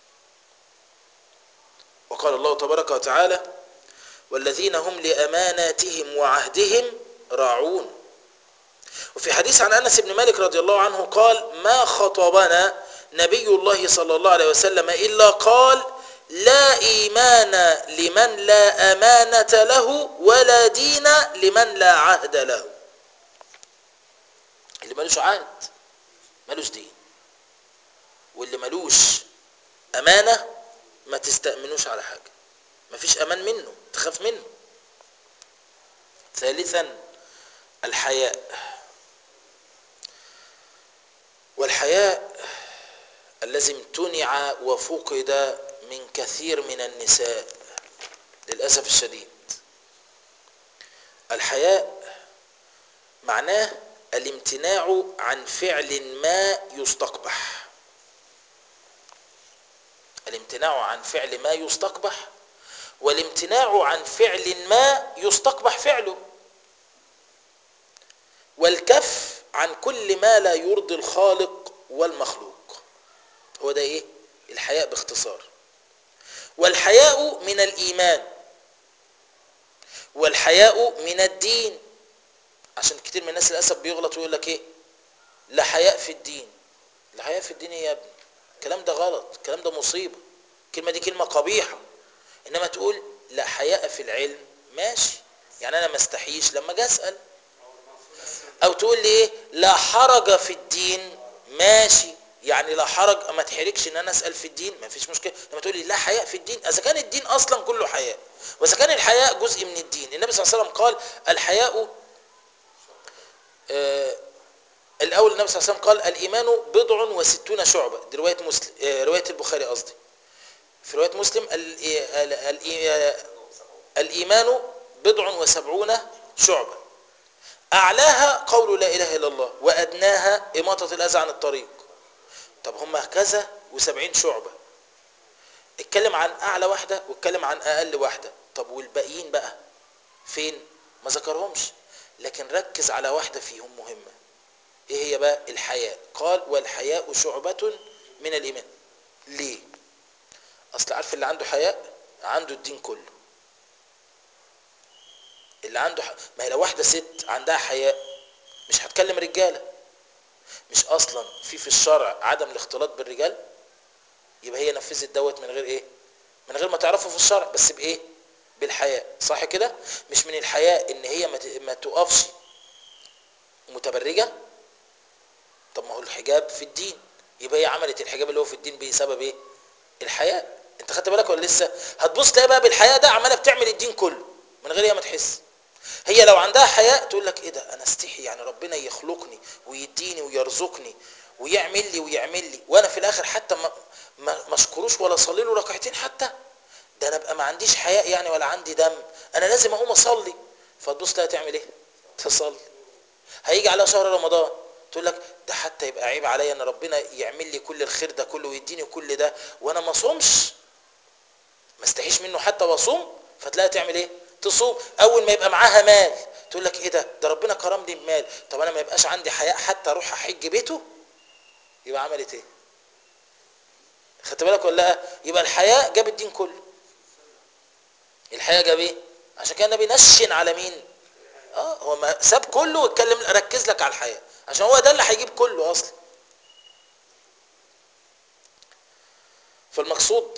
وقال الله تبارك وتعالى والذين هم لأماناتهم وعهدهم راعون وفي حديث عن أنس بن مالك رضي الله عنه قال ما خطبنا نبي الله صلى الله عليه وسلم إلا قال لا إيمان لمن لا أمانة له ولا دين لمن لا عهد له اللي ملوش عهد ملوش دين واللي ملوش أمانة ما تستأمنوش على حاجة ما فيش أمان منه تخاف منه ثالثا الحياء والحياء الذي امتنع وفقد من كثير من النساء للأسف الشديد الحياء معناه الامتناع عن فعل ما يستقبح الامتناع عن فعل ما يستقبح والامتناع عن فعل ما يستقبح فعله والكف عن كل ما لا يرضي الخالق والمخلوق هو ده ايه الحياء باختصار والحياء من الايمان والحياء من الدين عشان كتير من الناس للاسف بيغلط ويقول لك ايه لا حياء في الدين لا حياء في الدين ايه يا ابني الكلام ده غلط الكلام ده مصيبه الكلمه دي كلمه قبيحه انما تقول لا حياء في العلم ماشي يعني انا ما استحيش لما اجي اسال او تقول لي ايه لا حرج في الدين ماشي يعني لا حرج ما تحرجش ان انا اسال في الدين ما فيش مشكله لما تقول لي لا حياء في الدين اذا كان الدين اصلا كله حياء واذا كان الحياء جزء من الدين النبي صلى الله عليه وسلم قال الحياء آه الاول النبي صلى الله عليه وسلم قال الايمان بضع وستون شعبه دي روايه مسلم آه روايه البخاري قصدي في روايه مسلم ال ال ال الايمان بضع وسبعون شعبه اعلاها قول لا اله الا الله وادناها اماطه الاذى عن الطريق طب هم كذا وسبعين شعبة اتكلم عن اعلى واحدة واتكلم عن اقل واحدة طب والباقيين بقى فين ما ذكرهمش لكن ركز على واحدة فيهم مهمة ايه هي بقى الحياء قال والحياء شعبة من الايمان ليه اصل عارف اللي عنده حياء عنده الدين كله اللي عنده ح... ما هي لو واحدة ست عندها حياء مش هتكلم رجاله مش اصلا في في الشرع عدم الاختلاط بالرجال يبقى هي نفذت دوت من غير ايه من غير ما تعرفه في الشرع بس بايه بالحياء صح كده مش من الحياء ان هي ما, ت... ما تقفش متبرجه طب ما هو الحجاب في الدين يبقى هي عملت الحجاب اللي هو في الدين بسبب ايه الحياء انت خدت بالك ولا لسه هتبص تلاقي بقى بالحياء ده عماله بتعمل الدين كله من غير هي ما تحس هي لو عندها حياء تقول لك ايه ده انا استحي يعني ربنا يخلقني ويديني ويرزقني ويعمل لي ويعمل لي وانا في الاخر حتى ما ما اشكروش ولا اصلي له ركعتين حتى ده انا ابقى ما عنديش حياء يعني ولا عندي دم انا لازم اقوم اصلي فتبص تلاقي تعمل ايه تصلي هيجي على شهر رمضان تقول لك ده حتى يبقى عيب عليا ان ربنا يعمل لي كل الخير ده كله ويديني كل ده وانا ما صومش ما استحيش منه حتى واصوم فتلاقي تعمل ايه تصوم اول ما يبقى معاها مال تقول لك ايه ده ده ربنا كرمني بمال طب انا ما يبقاش عندي حياء حتى اروح احج بيته يبقى عملت ايه خدت بالك ولا لا يبقى الحياء جاب الدين كله الحياء جاب ايه عشان كده النبي نشن على مين اه هو ما ساب كله واتكلم ركز لك على الحياء عشان هو ده اللي هيجيب كله اصلا فالمقصود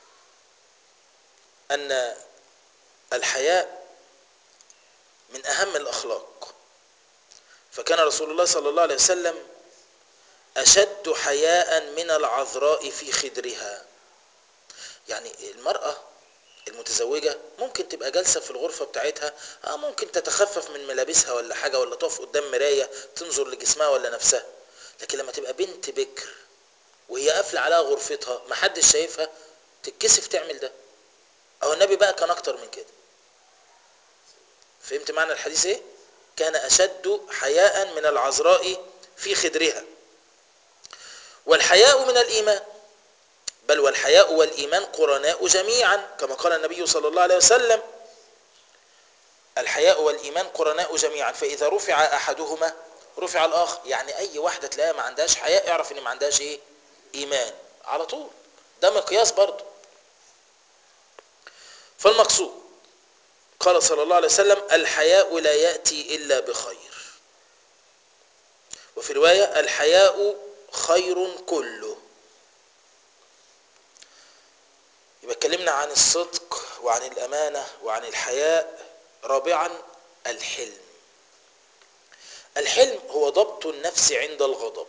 ان الحياء من اهم الاخلاق فكان رسول الله صلى الله عليه وسلم اشد حياء من العذراء في خدرها يعني المراه المتزوجة ممكن تبقى جالسة في الغرفة بتاعتها اه ممكن تتخفف من ملابسها ولا حاجة ولا تقف قدام مراية تنظر لجسمها ولا نفسها لكن لما تبقى بنت بكر وهي قافلة عليها غرفتها محدش شايفها تتكسف تعمل ده او النبي بقى كان اكتر من كده فهمت معنى الحديث ايه كان اشد حياء من العذراء في خدرها والحياء من الايمان بل والحياء والإيمان قرناء جميعا كما قال النبي صلى الله عليه وسلم الحياء والإيمان قرناء جميعا فإذا رفع أحدهما رفع الآخر يعني أي واحدة تلاقيها ما عندهاش حياء اعرف إن ما عندهاش إيه إيمان على طول ده مقياس برضه فالمقصود قال صلى الله عليه وسلم الحياء لا يأتي إلا بخير وفي رواية الحياء خير كله يبقى اتكلمنا عن الصدق وعن الأمانة وعن الحياء رابعا الحلم الحلم هو ضبط النفس عند الغضب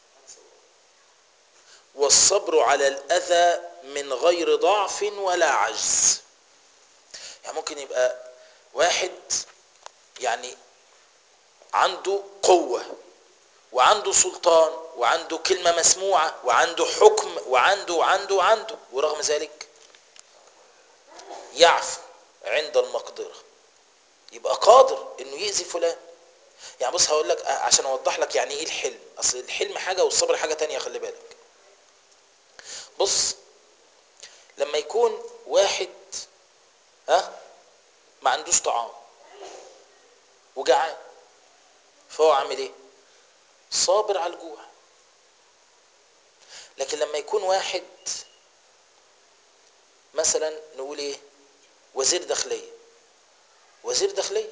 والصبر على الأذى من غير ضعف ولا عجز يعني ممكن يبقى واحد يعني عنده قوة وعنده سلطان وعنده كلمة مسموعة وعنده حكم وعنده وعنده وعنده ورغم ذلك يعفو عند المقدرة يبقى قادر انه يأذي فلان يعني بص هقول لك عشان اوضح لك يعني ايه الحلم اصل الحلم حاجة والصبر حاجة تانية خلي بالك بص لما يكون واحد ها ما عندوش طعام وجعان فهو عامل ايه صابر على الجوع لكن لما يكون واحد مثلا نقول ايه وزير داخليه وزير داخليه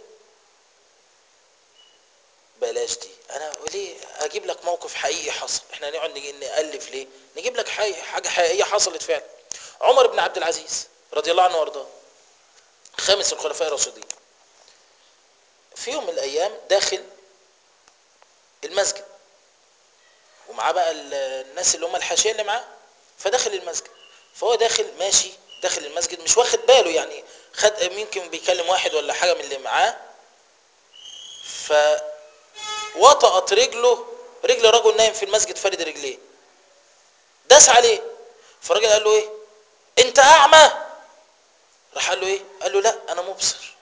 بلاش دي انا ليه اجيب لك موقف حقيقي حصل احنا نقعد نالف ليه نجيب لك حاجه حقيقيه حصلت فعلا عمر بن عبد العزيز رضي الله عنه وارضاه خامس الخلفاء الراشدين في يوم من الايام داخل المسجد ومعاه بقى الناس اللي هم الحاشيه اللي معاه فدخل المسجد فهو داخل ماشي داخل المسجد مش واخد باله يعني خد يمكن بيكلم واحد ولا حاجه من اللي معاه ف وطأت رجله رجل رجل نايم في المسجد فارد رجليه داس عليه فالراجل قال له ايه انت اعمى راح قال له ايه قال له لا انا مبصر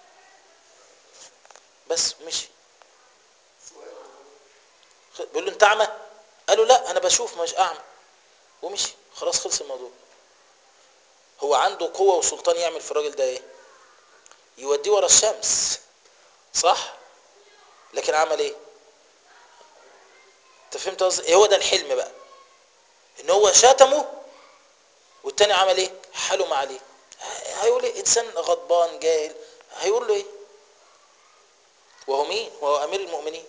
بس مشي بيقول له انت اعمى قال له لا انا بشوف مش اعمى ومشي خلاص خلص الموضوع هو عنده قوه وسلطان يعمل في الراجل ده ايه يوديه ورا الشمس صح لكن عمل ايه انت فهمت قصدي هو ده الحلم بقى ان هو شتمه والتاني عمل ايه حلم عليه هيقول ايه انسان غضبان جاهل هيقول له ايه وهو مين وهو امير المؤمنين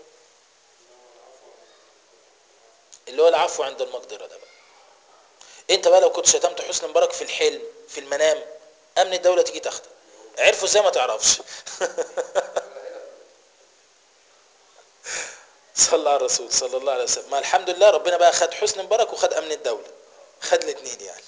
اللي هو العفو عند المقدره ده بقى انت بقى لو كنت شتمت حسني مبارك في الحلم في المنام امن الدوله تيجي تاخدك عرفوا ازاي ما تعرفش صلى على الرسول صلى الله عليه وسلم ما الحمد لله ربنا بقى خد حسن مبارك وخد امن الدوله خد الاثنين يعني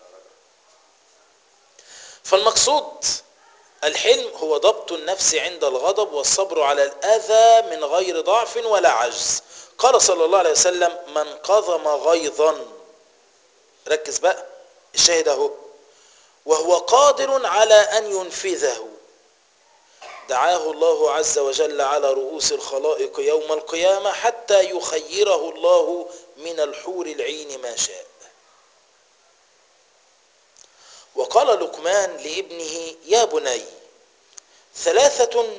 فالمقصود الحلم هو ضبط النفس عند الغضب والصبر على الاذى من غير ضعف ولا عجز قال صلى الله عليه وسلم من قضم غيظا ركز بقى الشاهد اهو وهو قادر على ان ينفذه دعاه الله عز وجل على رؤوس الخلائق يوم القيامة حتى يخيره الله من الحور العين ما شاء وقال لقمان لابنه يا بني ثلاثة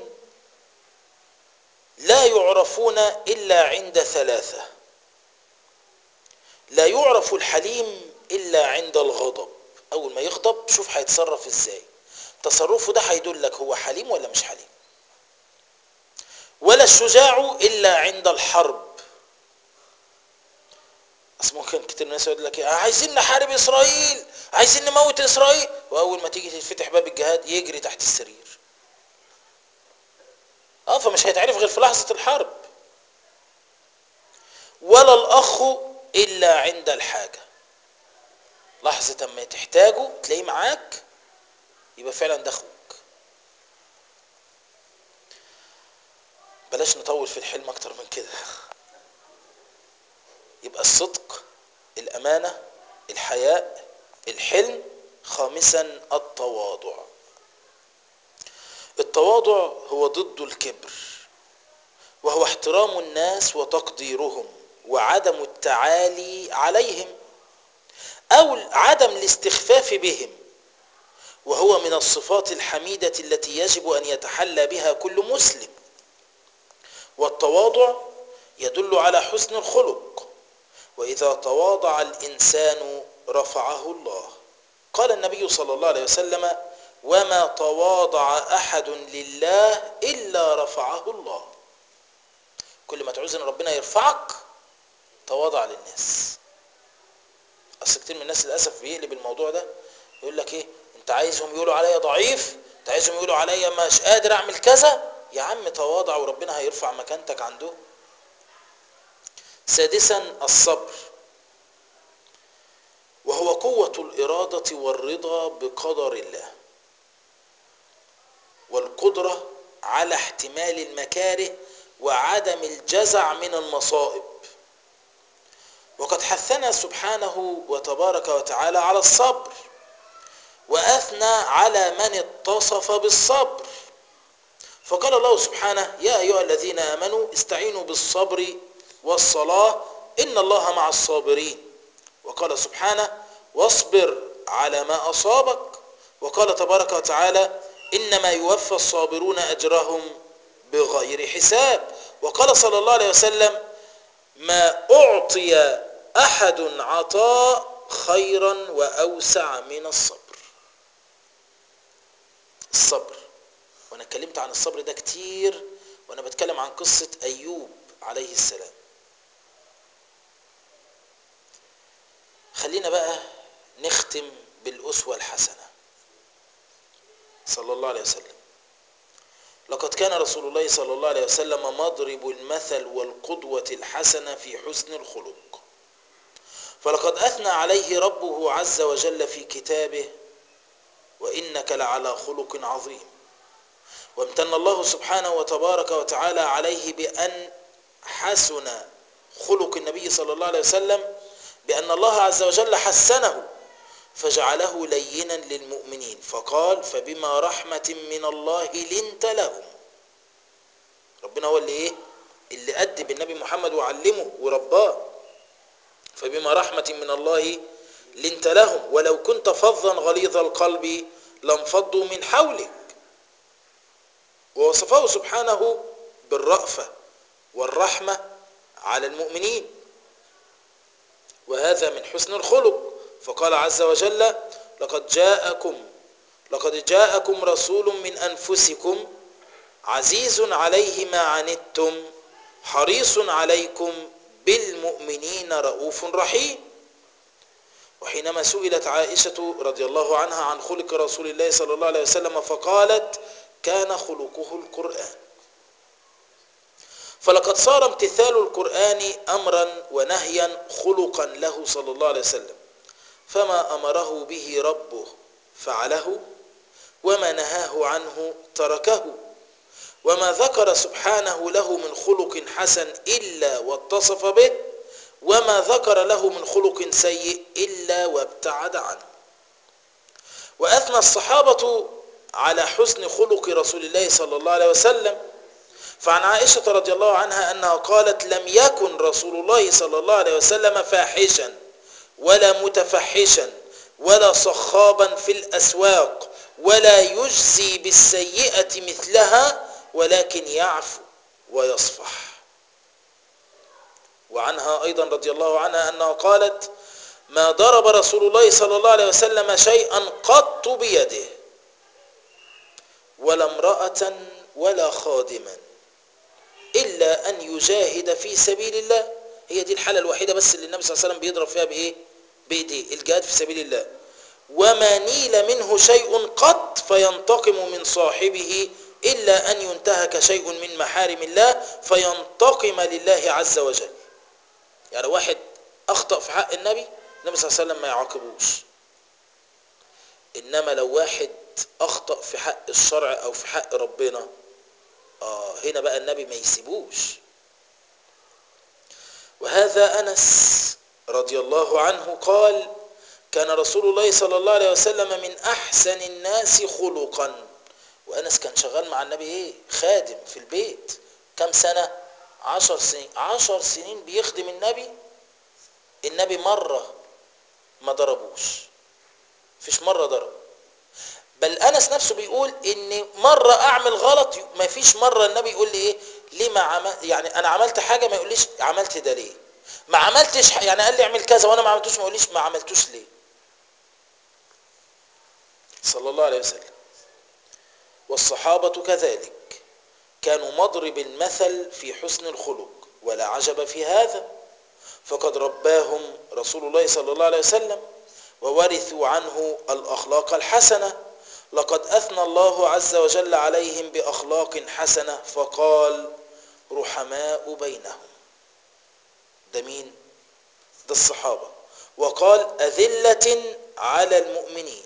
لا يعرفون إلا عند ثلاثة لا يعرف الحليم إلا عند الغضب أول ما يغضب شوف هيتصرف إزاي تصرفه ده هيدلك هو حليم ولا مش حليم ولا الشجاع إلا عند الحرب أصل ممكن كتير ناس يقول لك عايزين نحارب إسرائيل عايزين نموت إسرائيل وأول ما تيجي تفتح باب الجهاد يجري تحت السرير اه فمش هيتعرف غير في لحظة الحرب ولا الأخ إلا عند الحاجة لحظة ما تحتاجه تلاقيه معاك يبقى فعلا ده اخوك بلاش نطول في الحلم اكتر من كده يبقى الصدق الامانه الحياء الحلم خامسا التواضع التواضع هو ضد الكبر وهو احترام الناس وتقديرهم وعدم التعالي عليهم أو عدم الاستخفاف بهم وهو من الصفات الحميدة التي يجب أن يتحلى بها كل مسلم والتواضع يدل على حسن الخلق وإذا تواضع الإنسان رفعه الله قال النبي صلى الله عليه وسلم وما تواضع أحد لله إلا رفعه الله كل ما تعوز ان ربنا يرفعك تواضع للناس اصل كتير من الناس للاسف بيقلب الموضوع ده يقول لك ايه انت عايزهم يقولوا عليا ضعيف انت عايزهم يقولوا عليا مش قادر اعمل كذا يا عم تواضع وربنا هيرفع مكانتك عنده سادسا الصبر وهو قوة الإرادة والرضا بقدر الله والقدرة على احتمال المكاره وعدم الجزع من المصائب وقد حثنا سبحانه وتبارك وتعالى على الصبر وأثنى على من اتصف بالصبر فقال الله سبحانه يا أيها الذين آمنوا استعينوا بالصبر والصلاة إن الله مع الصابرين وقال سبحانه واصبر على ما أصابك وقال تبارك وتعالى إنما يوفى الصابرون أجرهم بغير حساب وقال صلى الله عليه وسلم ما أعطي أحد عطاء خيرا وأوسع من الصبر الصبر وأنا اتكلمت عن الصبر ده كتير وأنا بتكلم عن قصة أيوب عليه السلام خلينا بقى نختم بالأسوة الحسنة صلى الله عليه وسلم لقد كان رسول الله صلى الله عليه وسلم مضرب المثل والقدوة الحسنة في حسن الخلق فلقد أثنى عليه ربه عز وجل في كتابه وإنك لعلى خلق عظيم وامتن الله سبحانه وتبارك وتعالى عليه بأن حسن خلق النبي صلى الله عليه وسلم بأن الله عز وجل حسنه فجعله لينا للمؤمنين فقال فبما رحمة من الله لنت لهم ربنا هو اللي ايه اللي أدب النبي محمد وعلمه ورباه فبما رحمة من الله لنت لهم ولو كنت فظا غليظ القلب لانفضوا من حولك ووصفه سبحانه بالرأفة والرحمة على المؤمنين وهذا من حسن الخلق فقال عز وجل لقد جاءكم لقد جاءكم رسول من أنفسكم عزيز عليه ما عنتم حريص عليكم بالمؤمنين رؤوف رحيم وحينما سئلت عائشة رضي الله عنها عن خلق رسول الله صلى الله عليه وسلم فقالت كان خلقه القرآن فلقد صار امتثال القرآن أمرا ونهيا خلقا له صلى الله عليه وسلم فما أمره به ربه فعله وما نهاه عنه تركه وما ذكر سبحانه له من خلق حسن إلا واتصف به وما ذكر له من خلق سيء إلا وابتعد عنه وأثنى الصحابة على حسن خلق رسول الله صلى الله عليه وسلم فعن عائشة رضي الله عنها أنها قالت لم يكن رسول الله صلى الله عليه وسلم فاحشا ولا متفحشا ولا صخابا في الأسواق ولا يجزي بالسيئة مثلها ولكن يعفو ويصفح وعنها أيضا رضي الله عنها أنها قالت ما ضرب رسول الله صلى الله عليه وسلم شيئا قط بيده ولا امرأة ولا خادما إلا أن يجاهد في سبيل الله هي دي الحالة الوحيدة بس اللي النبي صلى الله عليه وسلم بيضرب فيها بإيه بإيديه الجهاد في سبيل الله وما نيل منه شيء قط فينتقم من صاحبه إلا أن ينتهك شيء من محارم الله فينتقم لله عز وجل يعني واحد أخطأ في حق النبي النبي صلى الله عليه وسلم ما يعاقبوش إنما لو واحد أخطأ في حق الشرع أو في حق ربنا آه هنا بقى النبي ما يسيبوش وهذا أنس رضي الله عنه قال كان رسول الله صلى الله عليه وسلم من أحسن الناس خلقا وأنس كان شغال مع النبي إيه خادم في البيت كم سنة عشر سنين عشر سنين بيخدم النبي النبي مرة ما ضربوش فيش مرة ضرب بل انس نفسه بيقول ان مرة اعمل غلط ما فيش مرة النبي يقول لي ايه ليه ما عمل يعني انا عملت حاجة ما يقوليش عملت ده ليه ما عملتش ح- يعني قال لي اعمل كذا وانا ما عملتوش ما يقوليش ما عملتوش ليه صلى الله عليه وسلم والصحابة كذلك كانوا مضرب المثل في حسن الخلق ولا عجب في هذا فقد رباهم رسول الله صلى الله عليه وسلم وورثوا عنه الأخلاق الحسنة لقد أثنى الله عز وجل عليهم بأخلاق حسنة فقال رحماء بينهم ده مين؟ ده الصحابة وقال أذلة على المؤمنين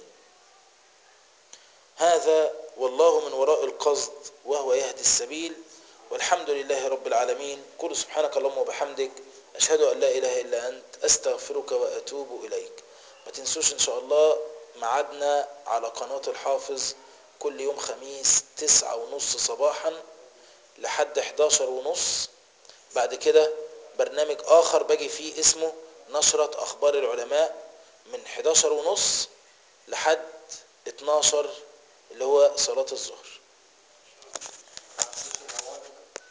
هذا والله من وراء القصد وهو يهدي السبيل والحمد لله رب العالمين قل سبحانك اللهم وبحمدك أشهد أن لا إله إلا أنت أستغفرك وأتوب إليك ما تنسوش إن شاء الله معادنا على قناة الحافظ كل يوم خميس تسعة ونص صباحا لحد 11 ونص بعد كده برنامج آخر باجي فيه اسمه نشرة أخبار العلماء من 11 ونص لحد 12 اللي هو صلاة الظهر